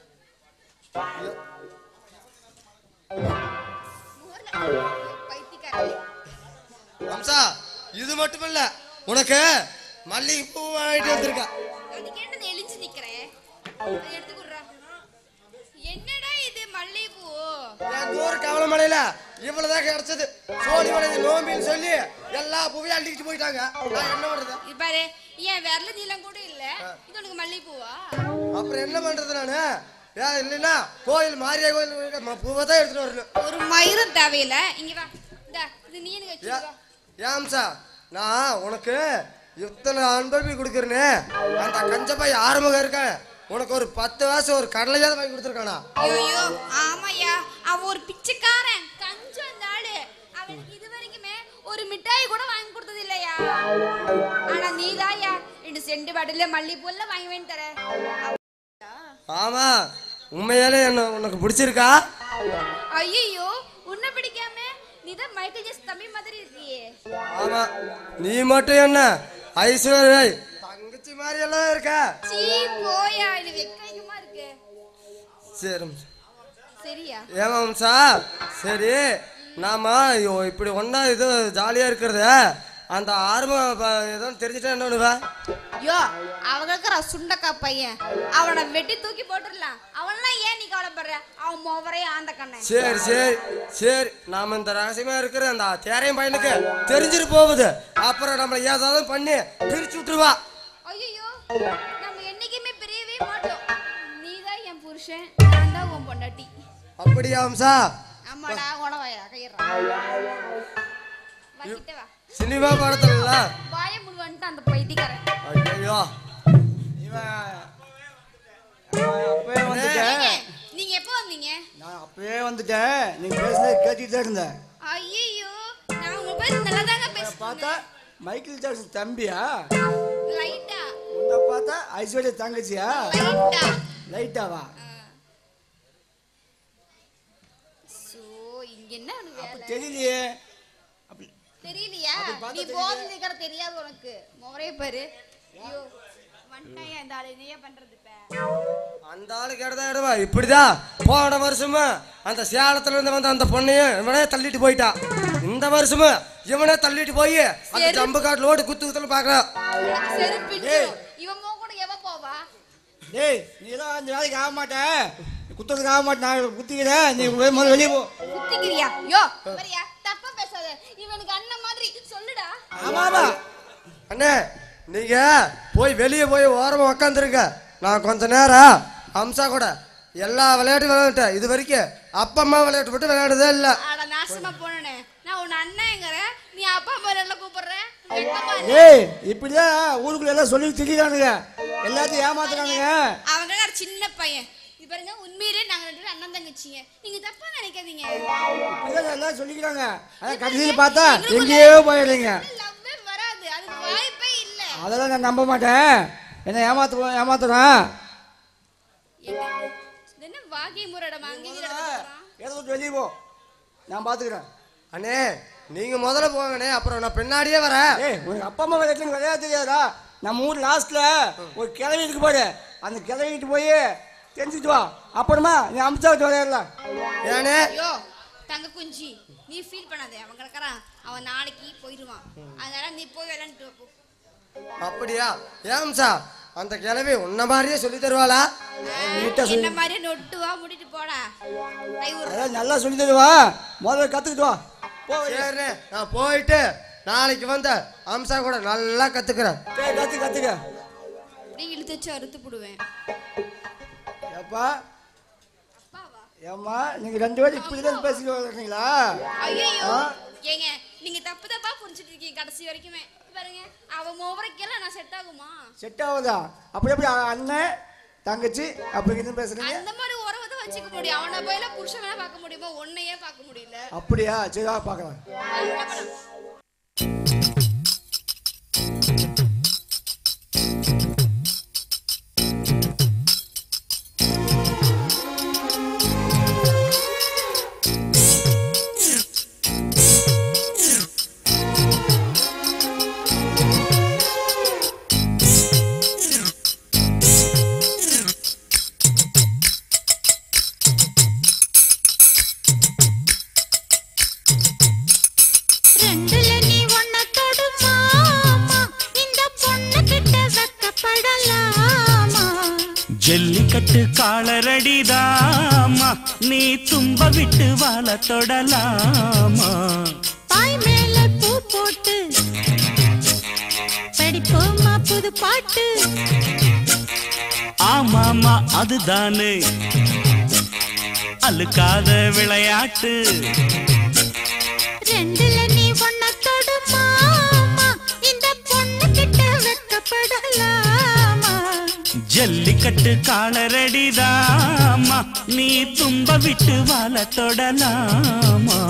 பைத்தியக்காரன் அம்சா இது மட்டும் இல்ல உனக்கு மல்லிகை பூ வாங்கிட்டு வந்திருக்கேன் அதுக்கு என்ன எலிஞ்சு நிக்கிறேன் அதை எடுத்து குடுறா என்னடா இது மல்லிகைப்பூ என் ஊர் கவலமலையில இவ்வளவுதான் கிடைச்சது சோழி வளைஞ்ச நோம்பின்னு சொல்லி எல்லா பூவையும் அள்ளிக்கிட்டு போயிட்டாங்க நான் என்ன பண்றது இது பாரு ஏன் விரல நீளம் கூட இல்ல இது உனக்கு மல்லிகைப்பூவா அப்புறம் என்ன பண்றது நானு ஏன் இல்லைன்னா கோயில் மாரியா கோயில் ம- பூவை தான் எடுத்துட்டு வரணும் ஒரு மயிரும் தேவையில்ல இங்க வா இந்தா இது நீ எனக்கு வச்சு வா ஏம்சா நான் உனக்கு இத்தனை அன்பளிப்பு கொடுக்குறேனே அந்த கஞ்சப்பாய் ஆறுமுகம் இருக்கான் உனக்கு ஒரு பத்து வாசம் ஒரு கடலையாவது வாங்கி கொடுத்துருக்கானா ஐயோ ஆமாய்யா அவ ஒரு பிச்சைக்காரன் கஞ்சம் இந்த ஆளு அவனுக்கு இது வரைக்குமே ஒரு மிட்டாய் கூட வாங்கி கொடுத்தது இல்லையா ஆனா நீதாயா ரெண்டு செண்டு பாட்டில மல்லிகைப்பூல வாங்கி வாங்கி தர ஆமா உண்மையாலே என்ன உனக்கு பிடிச்சிருக்கா ஐயோ உன்னை பிடிக்காம நீதான் மைக்கேல் ஜேஸ் தம்பி மாதிரி இருக்கியே ஆமா நீ மட்டும் என்ன ஐஸ்வர்யா தங்கச்சி மாதிரி எல்லாம் இருக்க சீ போயா இது வெக்கமா இருக்கு சரி சரியா ஏமாம்சா சரி நாம ஐயோ, இப்படி ஒண்ணா இது ஜாலியா இருக்கிறத அந்த ஆர்வம் ஏதோ தெரிஞ்சுட்டா என்ன பண்ணுவ யோ அவங்க இருக்கிற சுண்டக்கா பையன் அவனை வெட்டி தூக்கி போட்டுடலாம் அவன்லாம் ஏன் நீ கவலைப்படுற அவன் மோவரே ஆந்த கண்ணன் சரி சரி சரி நாம இந்த ரகசியமா இருக்கிற அந்த தேரையும் பையனுக்கு தெரிஞ்சிட்டு போகுது அப்புறம் நம்மளை ஏதாவது பண்ணி பிரிச்சு விட்டுருவா ஐயோ நம்ம என்னைக்குமே பிரியவே மாட்டோம் நீதான் என் புருஷன் நான் தான் உன் பொண்டாட்டி அப்படியா அம்சா ஆமாடா உடவாயா கையறா வா சினிமா படத்துல வாய முழுவன்ட்டு அந்த பைத்தியக்காரன் ஐயோ அப்பவே வந்துட்டேன் ஏங்க, நீங்க எப்போ வந்தீங்க நான் அப்பவே வந்துட்டேன் நீங்க பேசுனது கேட்டுட்டு தான் இருந்தேன் ஐயோ நான் உங்க பேர் நல்லா தாங்க பேசுறேன் பார்த்தா மைக்கேல் ஜாக்சன் தம்பியா லைட்டா உன்னை பார்த்தா ஐஸ்வர்யா தங்கச்சியா லைட்டா லைட்டாவா சோ இங்க என்ன உனக்கு வேலை தெரியலையே தெரியலையா அப்படி பார்த்தா நீ தெரியல. போன் நிக்கிற தெரியாது உனக்கு முறைய பாரு ஐயோ வந்துட்டாயா இந்த ஆளு நீயே பண்றது இப்ப அந்த ஆளு கேட்டதா இடவா இப்படிதான் போன வருஷமா அந்த சேலத்துல இருந்து வந்த அந்த பொண்ணையும் இவனே தள்ளிட்டு போயிட்டான் இந்த வருஷமா இவனே தள்ளிட்டு போய் அந்த சரி. ஜம்பு காட்டுல ஓடி குத்து குத்துல பாக்குறான் உனக்கு செருப்பிச்சு இவன் மோ கூட எவ போவா டேய் நீ தான் அஞ்சு நாளைக்கு ஆக மாட்டேன் குத்துறதுக்கு ஆக மாட்டேன் நான் குத்திக்கிறேன் நீ போய் முதல்ல வெளியே போ குத்திக்கிறியா யோ வரியா தப்பா பேசாத இவனுக்கு அண்ணன் மாதிரி சொல்லுடா ஆமா ஆமா அண்ணே நீங்க போய் வெளியே போய் ஓரமா உக்காந்துருங்க நான் கொஞ்ச நேரம் அம்சா கூட எல்லா விளையாட்டும் விளையாட்டேன் இது வரைக்கும் அப்பா அம்மா விளையாட்டு மட்டும் விளையாடுதே இல்லை அட நாசமா போனே நான் உன் அண்ணன்ங்கிற நீ அப்பா அம்மா எல்லாம் கூப்பிடுற வெக்கமா இல்ல? ஏய் இப்படிதான் ஊருக்குள்ள எல்லாம் சொல்லி திரியிறானுங்க எல்லாத்தையும் ஏமாத்துறானுங்க அவங்க ஒரு சின்ன பையன் இது பாருங்க உண்மையிலே நாங்க ரெண்டு பேரும் அண்ணன் தங்கச்சிங்க நீங்க தப்பா நினைக்காதீங்க இப்படிதான் எல்லாம் சொல்லிக்கிறாங்க அதான் கடைசியில் பார்த்தா எங்கேயோ போயிடுறீங்க லவ்வே வராது அதுக்கு வாய்ப்பே இல்ல அதெல்லாம் நான் நம்ப மாட்டேன் என்ன ஏமாத்து ஏமாத்துறான் என்ன இது என்ன வாகை முரடம் அங்கேயும் ஏதோ விட்டு வெளியே போ நான் பார்த்துக்கிறேன் அண்ணே நீங்க முதல்ல போங்கண்ணே அப்புறம் நான் பின்னாடியே வரேன் ஏய் உனக்கு அப்பா அம்மா விளையாட்டு விளையாட தெரியாதா நம்ம ஊர் லாஸ்ட்ல ஒரு கிளவி இருக்கு பாரு அந்த கிளவிட்டு போய் தெரிஞ்சுட்டு வா அப்புறமா நீ அமிச்சா வச்சு விளையாடலாம் ஏனே ஐயோ தங்க குஞ்சி நீ ஃபீல் பண்ணாத அவன் கிடக்குறான் அவன் நாளைக்கு போயிடுவான் அதனால நீ போய் விளையாண்டுட்டு வா, போ அப்படியா ஏன் சார் அந்த கிழவி உன்ன மாதிரியே சொல்லி தருவாளா நீட்டா சொல்லி என்ன மாதிரியே நொட்டு வா முடிட்டு போடா கை விடுறா. அதான் நல்லா சொல்லி தருவா முதல்ல கத்துக்கிட்டு வா போ சரிண்ணே நான் போயிட்டு நாளைக்கு வந்த அம்சா கூட நல்லா கத்துக்கிறேன் சரி கத்து கத்துக்க அப்படியே இழுத்து வச்சு அறுத்து போடுவேன் ஏப்பா ஏம்மா நீங்க ரெண்டு பேரும் இப்படி தான் பேசிட்டு வர்றீங்களா ஐயோ ஆ? ஏங்க நீங்க தப்பு தப்பா புரிஞ்சுட்டு இருக்கீங்க கடைசி வரைக்குமே பாருங்க அவ மோவரைக்கெல்லாம் நான் செட் ஆகுமா செட் ஆகுதா அப்படி எப்படி அ- அண்ணன் தங்கச்சி அப்படி இருந்து பேசுறீங்க அந்த மாதிரி உறவை தான் வச்சுக்க முடியும் அவனை போயில புருஷன் வேணா பார்க்க முடியுமா உன்னையே பார்க்க முடியல அப்படியா சரி வா பார்க்கலாம் ரெண்டு ஜல்லிக்கட்டு காலரடிதாமா நீ தும்ப விட்டு வாழ தொடலாமா பாய் மேல பூ போட்டு படிப்போமா புது பாட்டு ஆமாமா அதுதானே அழுக்காத விளையாட்டு ரெண்டுல நீ ஒன்ன தொடுமா இந்த பொண்ணு கிட்ட வெக்கப்படலாமா ஜல்லிக்கட்டு காலரடிதாமா நீ தும்ப விட்டு வாழ தொடலாமா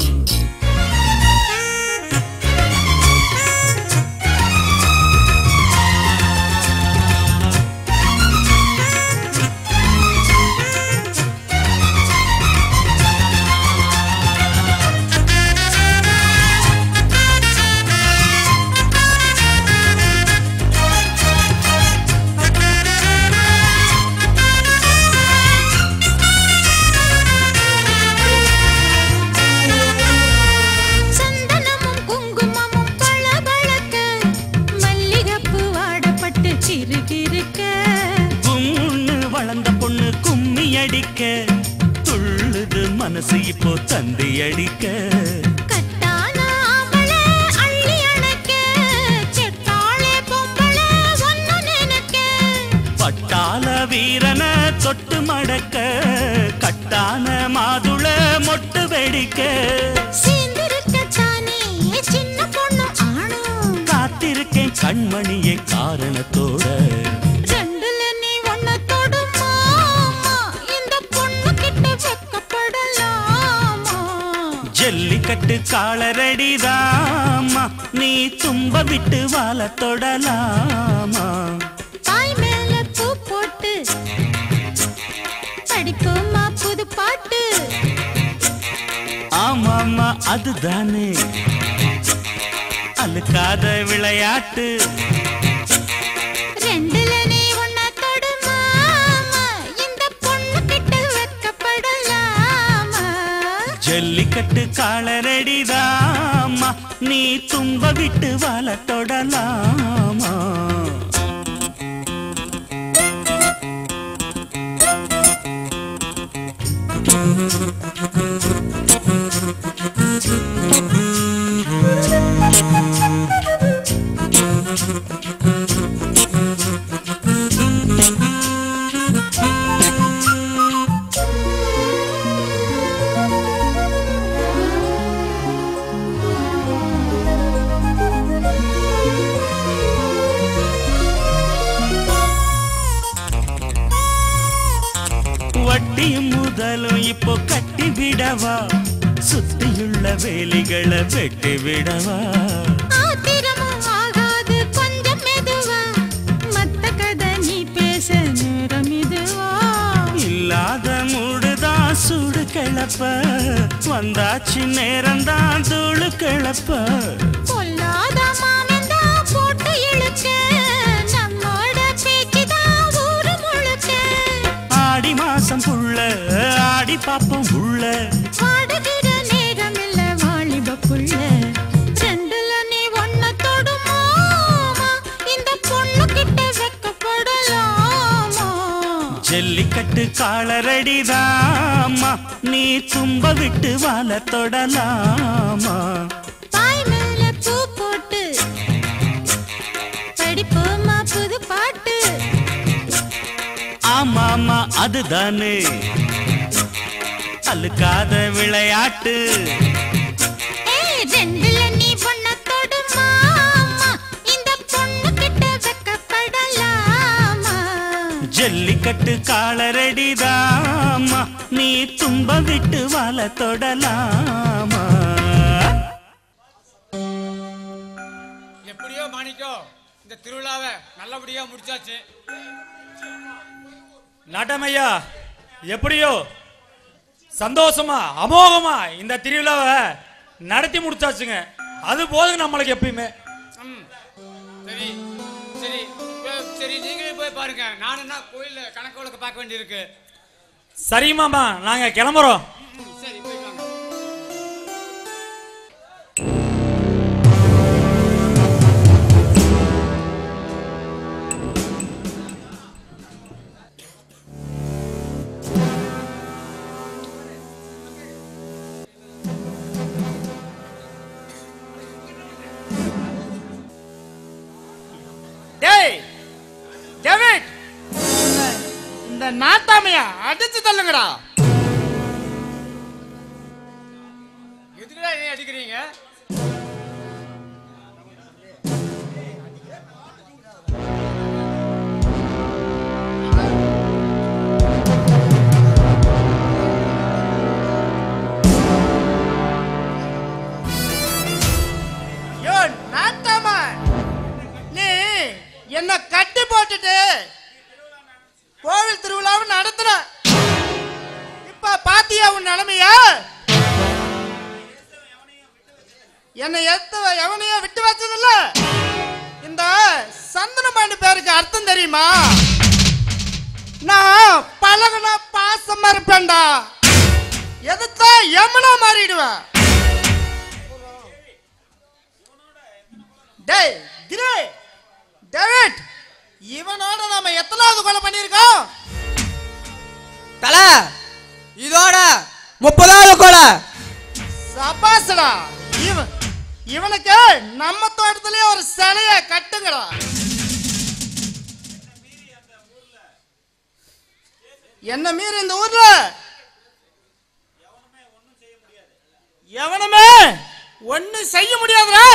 சந்தனமும் குங்குமமும் பளபளக்க மல்லிகைப்பூ வாடப்பட்டு கிறுகிறுக்க கும்முன்னு வளர்ந்த பொண்ணு கும்மி அடிக்க துள்ளுது மனசு இப்போ தந்தி அடிக்க கட்டான ஆம்பளை அள்ளி அணைக்க செத்தாளே பொம்பளை ஒன்னு நினைக்க பட்டாள வீரன தொட்டு மடக்க கட்டான மாதுள மொட்டு வெடிக்க சேர்ந்திருக்கத்தானே சின்ன பொண்ணு ஆணும் காத்திருக்கேன் கண்மணியே காரணத்தோட ரெண்டுல நீ ஒன்ன தொடுமா இந்த பொண்ணு கிட்ட வெக்கப்படலாமா ஜல்லிக்கட்டு காலரடிதாமா நீ தும்ப விட்டு வாழ தொடலாமா பாய் மேல பூ போட்டு படிப்போமா புது பாட்டு ஆமாமா அதுதானே அழுக்காத விளையாட்டு ரெண்டுல நீ ஒன்ன தொடுமா இந்த பொண்ணு கிட்ட வெக்கப்படலாமா ஜல்லிக்கட்டு காலரடிதாமா நீ தும்ப விட்டு வாழ தொடலாமா வட்டியும் முதலும் இப்போ கட்டி விடவா சுத்தியுள்ள வேலிகளை வெட்டி விடவா ஆத்திரமும் ஆகாது கொஞ்சம் மெதுவா மத்த கதை நீ பேச நேரம் இதுவா இல்லாத மூடுதான் சூடு கிளப்ப வந்தாச்சு நேரம்தான் தூளு கிளப்ப பொல்லாத மாமன் தான் போட்டு இழுக்க நம்மோட பேச்சு தான் ஊரு முழுக்க ஆடி மாசம் புள்ள ஆடி பாப்போம் உள்ள வாடுகிற நேரம் இல்ல வாலிப புள்ள ரெண்டுல நீ ஒன்ன தொடுமா இந்த பொண்ணு கிட்ட வெக்கப்படலாமா ஜல்லிக்கட்டு காலரடிதாமா நீ தும்ப விட்டு வாழ தொடலாமா பாய் மேல பூ போட்டு படிப்போமா புது பாட்டு ஆமாமா அதுதானே அழுக்காத விளையாட்டு ஏய், ரெண்டுல நீ ஒன்ன தொடுமா இந்த பொண்ணு கிட்ட வெக்கப்படலாமா ஜல்லிக்கட்டு காலரடிதாமா நீ தும்ப விட்டு வாழ தொடலாமா எப்படியோ மாணிக்கம் இந்த திருவிழாவை நல்லபடியா முடிச்சாச்சு நாட்டமையா எப்படியோ சந்தோஷமா அமோகமா இந்த திருவிழாவை நடத்தி முடிச்சாச்சுங்க அது போதுங்க நம்மளுக்கு எப்பயுமே ம் சரி சரி இப்ப- சரி நீங்களே போய் பாருங்க நான் என்ன கோயில்ல கணக்கு வழக்கு பார்க்க வேண்டியிருக்கு சரி மாமா நாங்க கிளம்புறோம் ம், சரி போயிட்டு வாங்க இந்த நாட்டாமைய அடிச்சு தள்ளுங்கடா எதுக்குடா நீ அடிக்கிறீங்க யோ நாட்டாமா நீ என்ன கட்டி போட்டுட்டு கோவில் திருவிழாவை நடத்துற இப்ப பாத்தியா உன் நிலைமைய என்னை எத்த எவனையும் விட்டு வச்சதில்ல இந்த சந்தனபாண்டி பேருக்கு அர்த்தம் தெரியுமா நான் பழகுனா பாசமா இருப்பேன்டா எதுத்தா யமுனா மாறிடுவேன் டேய் கிரே டேவிட் இவனோட நாம எத்தனாவது கொலை பண்ணியிருக்கோம் தல இதோட முப்பதாவது கொலை சபாசடா இவன் இவனுக்கு நம்ம தோட்டத்திலேயே ஒரு சிலைய கட்டுங்கடா என்ன மீறி இந்த ஊர்ல எவனுமே ஒண்ணு செய்ய முடியாதுடா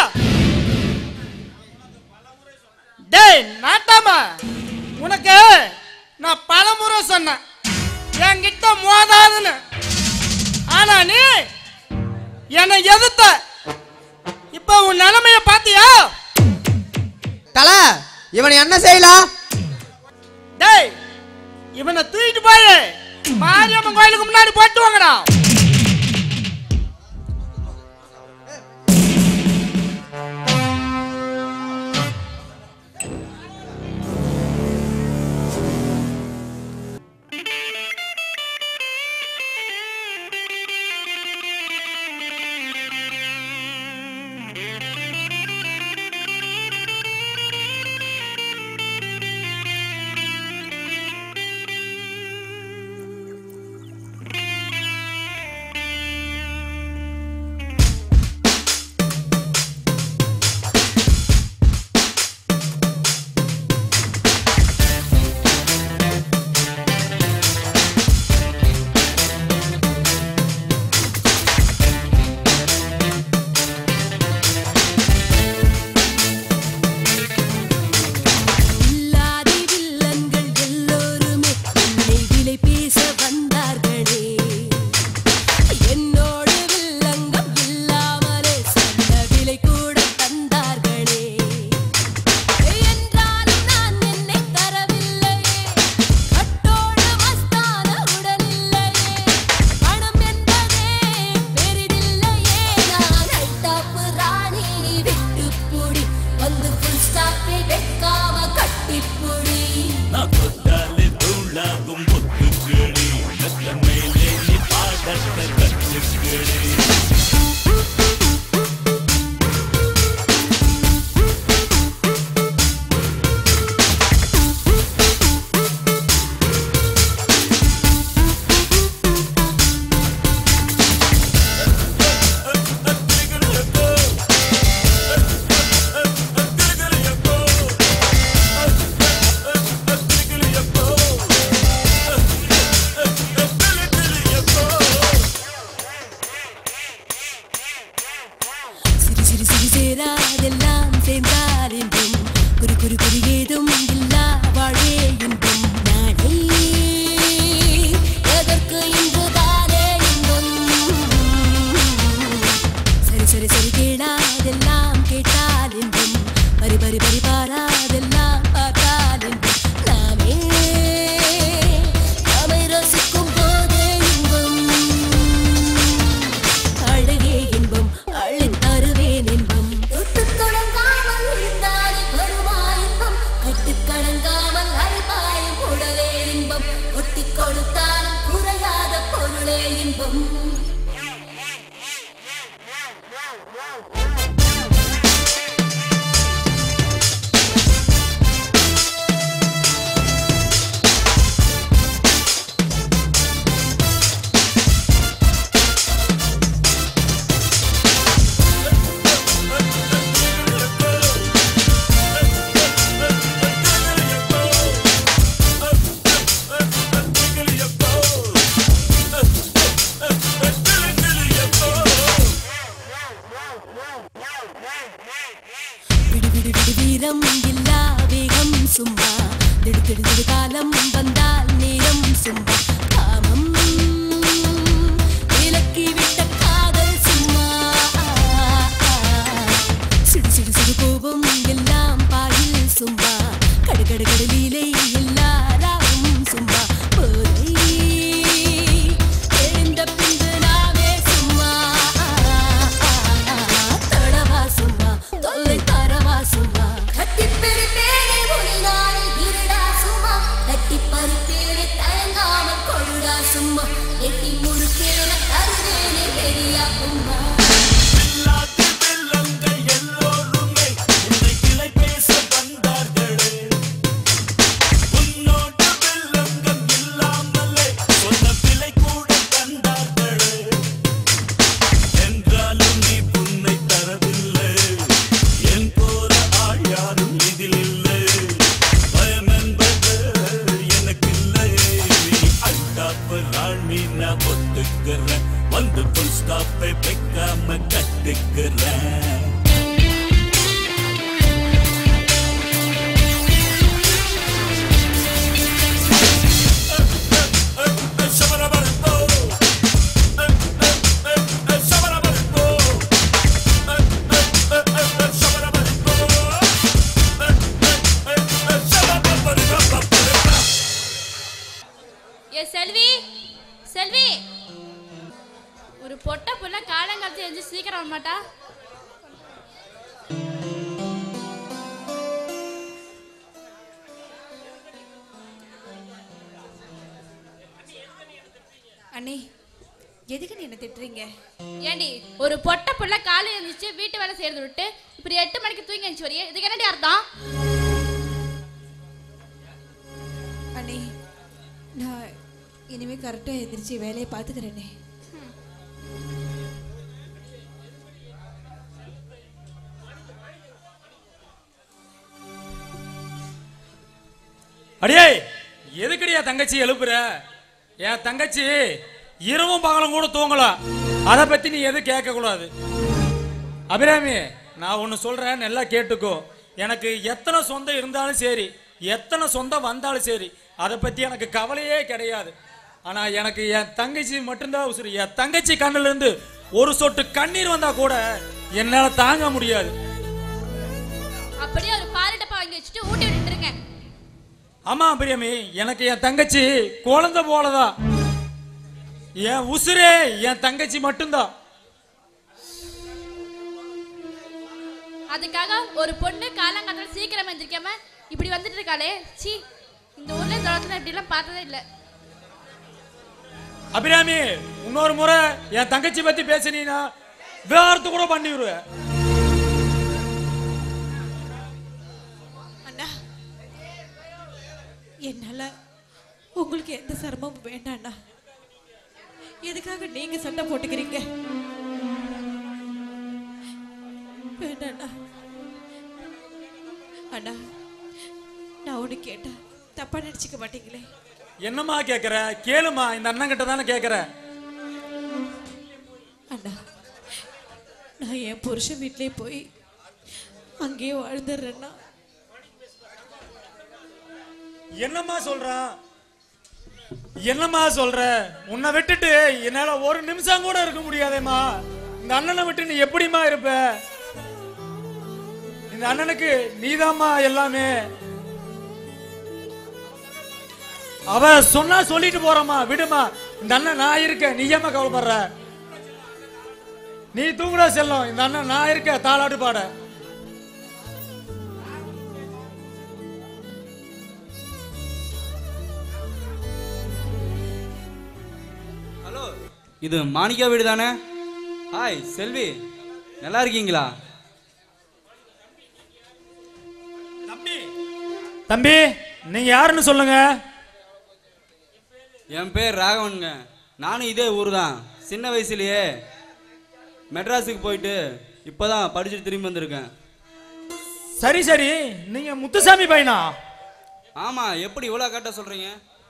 டேய் நாட்டாம உனக்கு நான் பலமுறை சொன்னேன் என்கிட்ட மோதாதுன்னு ஆனா நீ என்னை எதிர்த்த இப்ப உன் நிலைமைய பாத்தியா தல இவன் என்ன செய்யலாம் டேய் இவனை தூக்கிட்டு போய் மாரியம்மன் கோயிலுக்கு முன்னாடி போட்டு வாங்கடா இல்லாதி வில்லன்கள் எல்லோருமே என்னை விலை பேச வந்தார்களே என்னோடு வில்லங்கம் இல்லாமலே சொன்ன விலை கூட தந்தார்களே என்றாலும் நான் என்னை தரவில்லையே கட்டோடு மஸ்தான உடல் இல்லையே பணம் என்பதே பெரிதில்லையே நான் ஐட்டாப்பு ராணி விட்டுப்புடி வந்து ஃபுல் ஸ்டாப்பை வைக்காம கட்டிப்புடி நான் தொட்டாலே தூளாகும் முத்துக்கிளி மெல்ல மேலே நீ பாடத்த கற்றுக்கிளி சிறு சிறு சிறு சேராதெல்லாம் சேர்ந்தால் இன்பம் குறி குறி குறி ஏதும் இல்லா வாழே இன்பம் நாளை எதற்கு இன்றுதானே இன்பம் சரி சரி சரி கேளாதெல்லாம் கேட்டால் இன்பம் பரி பரி பரி பாராதெல்லாம் பார்த்தால் இன்பம் நாமே நாமை ரசிக்கும் போதே இன்பம் அழகே இன்பம் அள்ளித் தருவேன் இன்பம் தொட்டுத் தொடங்காமல் இருந்தாலே வருமா இன்பம் கட்டுக் கடங்காமல் அல்பாயும் உடலே இன்பம் ஒட்டிக் கொடுத்தாலும் குறையாத பொருளே இன்பம் Thank சும்மா திடு திடு திடு காலம் வந்தால் நேரம் சும்மா காமம் விலக்கி விட்ட காதல் சும்மா சிடு சிடு சிடு கோபம் எல்லாம் பாயில் சும்மா கடு கடு கடலீலை எல்லாராவும் சும்மா போதை எழுந்த பின்பு நாமே சும்மா தடவா சும்மா தொல்லை தரவா சும்மா கட்டி பெருப்பேனே ஒரு நாள் இருடா சும்மா கட்டி பருப்பேனே தயங்காம கொடுடா சும்மா எட்டி முறுக்கேன தருவேனே பெரியா உம்மா என்றாலும் நீ புன்னை தரவில்லை என் போல ஆள் யாரும் இதில் இல்லை பயம் என்பது எனக்கில்லை நீ அட்டாப்பு ராணி நான் ஒத்துக்கிறேன் வந்து புல் ஸ்டாப்பை வைக்காம கட்டுக்கிறேன் ஏ செல்வி செல்வி ஒரு பொட்ட புள்ள காலங்காலத்து எழுந்து சீக்கிரம் வர மாட்டா அண்ணே எதுக்கு நீ என்ன திட்டுறீங்க ஏண்டி ஒரு பொட்ட புள்ள காலை எழுந்துச்சு வீட்டு வேலை செய்யறது விட்டு இப்படி எட்டு மணிக்கு தூங்கி எழுந்துச்சு வரையே இதுக்கு என்னடி அர்த்தம் அண்ணே நான் இனிமே கரெக்டாக எந்திரிச்சு வேலையை பார்த்துக்கிறேனே அடியே எதுக்குடி என் தங்கச்சி எழுப்புற என் தங்கச்சி இரவும் பகலும் கூட தூங்கலாம் அதை பத்தி நீ எதுவும் கேட்க கூடாது அபிராமி நான் ஒன்று சொல்றேன் நல்லா கேட்டுக்கோ எனக்கு எத்தனை சொந்தம் இருந்தாலும் சரி எத்தனை சொந்தம் வந்தாலும் சரி அதை பத்தி எனக்கு கவலையே கிடையாது ஆனா எனக்கு என் தங்கச்சி மட்டும்தான் உசுரு என் தங்கச்சி கண்ணுல இருந்து ஒரு சொட்டு கண்ணீர் வந்தா கூட என்னால தாங்க முடியாது அப்படியே ஒரு பால் டப்பா வாங்கி வச்சுட்டு ஊட்டி விட்டுருங்க ஆமா பிரியமி எனக்கு என் தங்கச்சி குழந்தை போலதான் என் உசுரே என் தங்கச்சி மட்டும்தான் அதுக்காக ஒரு பொண்ணு காலங்காலத்துல சீக்கிரம் எந்திரிக்காம இப்படி வந்துட்டு இருக்காளே சீ இந்த ஊர்ல இந்த இடத்துல இப்படி எல்லாம் பார்த்ததே இல்ல அபிராமி இன்னொரு முறை என் தங்கச்சி பத்தி பேசினீனா வேறத்து கூட பண்ணி விடுவேன் அண்ணா என்னால உங்களுக்கு எந்த சிரமமும் வேண்டாண்ணா எதுக்காக நீங்க சண்டை போட்டுக்கிறீங்க வேண்டாண்ணா அண்ணா நான் ஒன்று கேட்டா தப்பா நினைச்சுக்க மாட்டீங்களே என்னம்மா கேக்குற கேளுமா இந்த அண்ணன் கிட்ட தானே கேக்குற அண்ணா நான் என் புருஷன் வீட்டிலே போய் அங்கேயே வாழ்ந்துடுறேன்னா என்னம்மா சொல்றான் என்னம்மா சொல்ற உன்னை விட்டுட்டு என்னால ஒரு நிமிஷம் கூட இருக்க முடியாதேம்மா இந்த அண்ணனை விட்டு நீ எப்படிம்மா இருப்ப இந்த அண்ணனுக்கு நீதாம்மா எல்லாமே அவ சொன்னா சொல்லிட்டு போறம்மா விடுமா இந்த அண்ணன் நான் இருக்கேன் நீ ஏம்மா கவலைப்படுற நீ தூங்குடா செல்லம் இந்த அண்ணன் நான் இருக்க தாளாட்டு பாட ஹலோ இது மாணிக்கா வீடு தானே ஹாய் செல்வி நல்லா இருக்கீங்களா தம்பி நீங்க யாருன்னு சொல்லுங்க என் பேர் ராகவனுங்க நானும் இதே ஊர் தான் சின்ன வயசுலயே மெட்ராஸுக்கு போயிட்டு இப்போதான் படிச்சுட்டு திரும்பி வந்திருக்கேன் சரி சரி நீங்க முத்துசாமி பையனா ஆமா எப்படி இவ்வளோ கரெக்டாக சொல்றீங்க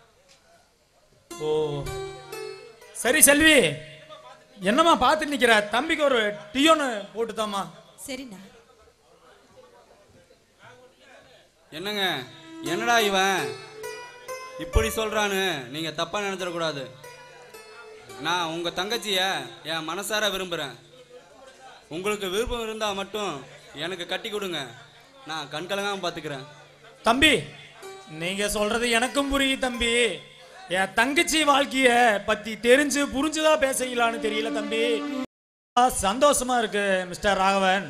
ஓ சரி செல்வி என்னம்மா பார்த்து நிக்கிற தம்பிக்கு ஒரு டீயோன்னு போட்டுதாம்மா சரிண்ணா என்னங்க என்னடா இவன் இப்படி சொல்றான்னு நீங்க தப்பா நினைச்சிடக்கூடாது நான் உங்க தங்கச்சிய என் மனசார விரும்புறேன் உங்களுக்கு விருப்பம் இருந்தா மட்டும் எனக்கு கட்டி கொடுங்க நான் கண்கலங்காம பாத்துக்கிறேன் தம்பி நீங்க சொல்றது எனக்கும் புரியுது தம்பி என் தங்கச்சி வாழ்க்கைய பத்தி தெரிஞ்சு புரிஞ்சுதான் பேசுறீங்களான்னு தெரியல தம்பி ஆ, சந்தோஷமா இருக்கு மிஸ்டர் ராகவன்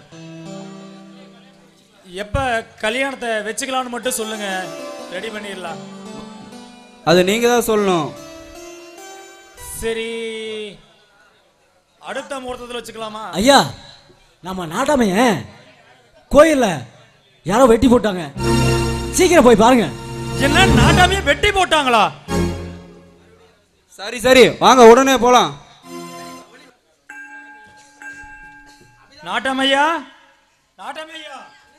எப்ப கல்யாணத்தை வச்சுக்கலாம்னு மட்டும் சொல்லுங்க ரெடி பண்ணிடலாம் அது நீங்க தான் சொல்லணும் சரி அடுத்த முகூர்த்தத்தில் வச்சுக்கலாமா ஐயா நம்ம நாட்டாமைய கோயில்ல யாரோ வெட்டி போட்டாங்க சீக்கிரம் போய் பாருங்க என்ன நாட்டாமையே வெட்டி போட்டாங்களா சரி சரி வாங்க உடனே போலாம் நாட்டாமையா நாட்டாமையா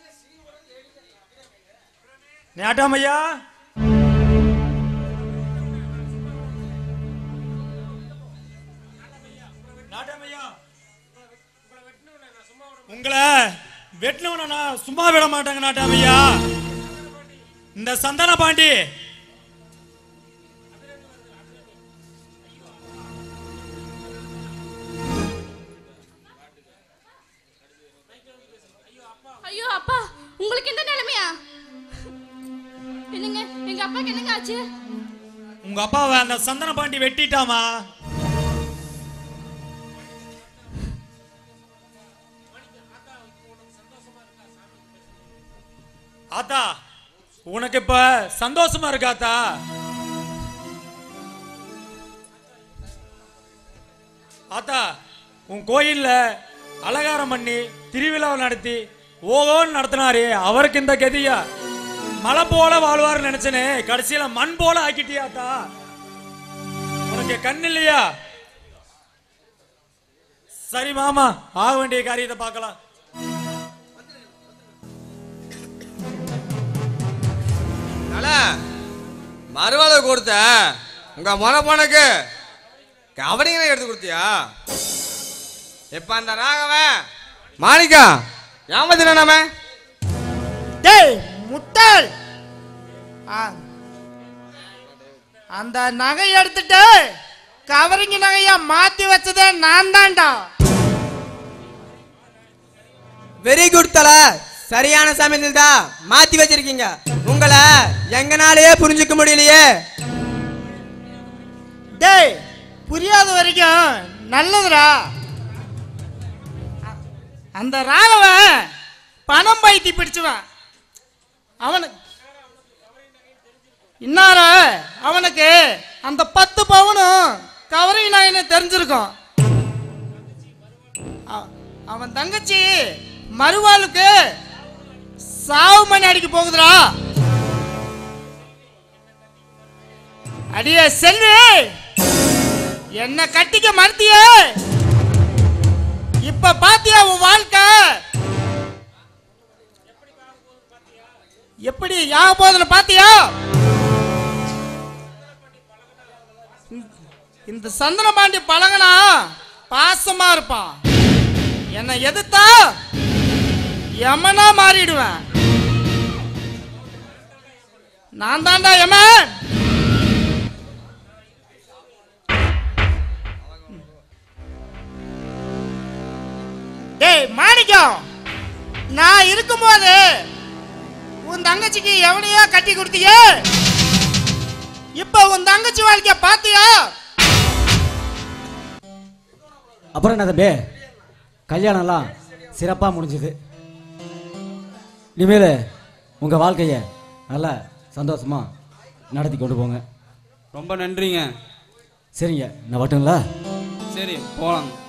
நாட்டாமையா நாட்டாமையா உங்களை வெட்டினவன நான் சும்மா விட மாட்டாங்க நாட்டாமையா இந்த சந்தன பாண்டி ஐயோ அப்பா உங்களுக்கு இந்த நிலைமையா என்னங்க எங்க அப்பாக்கு என்னங்க ஆச்சு உங்க அப்பாவை அந்த சந்தன பாண்டி வெட்டிட்டாமா ஆத்தா உனக்கு இப்ப சந்தோஷமா இருக்காத்தா ஆத்தா உன் கோயில்ல அலங்காரம் பண்ணி திருவிழாவை நடத்தி ஓகோன்னு நடத்தினாரு அவருக்கு இந்த கதியா மலை போல வாழ்வார்னு நினைச்சனே கடைசியில மண் போல ஆக்கிட்டியாத்தா உனக்கு கண் இல்லையா சரி மாமா ஆக வேண்டிய காரியத்தை பார்க்கலாம் தல மறுவாதை கொடுத்த உங்க மொனப்பனுக்கு கவரிங்களை எடுத்து கொடுத்தியா இப்ப அந்த ராகவன் மாணிக்கா ஏமாத்தினாமே டேய் முட்டாள் ஆ. அந்த நகை எடுத்துட்டு கவரிங் நகையா மாத்தி வச்சதே நான் தான்டா வெரி குட் தல சரியான சமயத்தில் தான் மாத்தி வச்சிருக்கீங்க உங்களை எங்கனாலேயே புரிஞ்சுக்க முடியலையே டேய் புரியாத வரைக்கும் நல்லதுடா அ- அந்த ராகவன் பணம் பைத்தி பிடிச்சுவன் அவனுக்கு இன்னார அவனுக்கு அந்த பத்து பவுனும் கவரிங் நகைன்னு தெரிஞ்சிருக்கும் அ- அவன் தங்கச்சி மறுவாளுக்கு சாவு மணி அடிக்க போகுதுடா அடியே செல்வி என்ன கட்டிக்க மறுத்தியே இப்ப பாத்தியா உன் வாழ்க்கை எப்படி யாக போகுதுன்னு பாத்தியா இந்த சந்தன பாண்டி பழகனா பாசமா இருப்பான் என்னை எதிர்த்தா யமனா மாறிடுவேன் நான் தான்டா யமன் டேய் மாணிக்கம் நான் இருக்கும்போது உன் தங்கச்சிக்கு எவனையோ கட்டி கொடுத்தியே இப்ப உன் தங்கச்சி வாழ்க்கைய பாத்தியா அப்புறம் என்ன தம்பி கல்யாணம்லாம் சிறப்பாக முடிஞ்சுது இனிமேல் உங்கள் வாழ்க்கையை நல்லா சந்தோஷமாக நடத்தி கொண்டு போங்க ரொம்ப நன்றிங்க சரிங்க நான் வரட்டுங்களா சரி போலாம்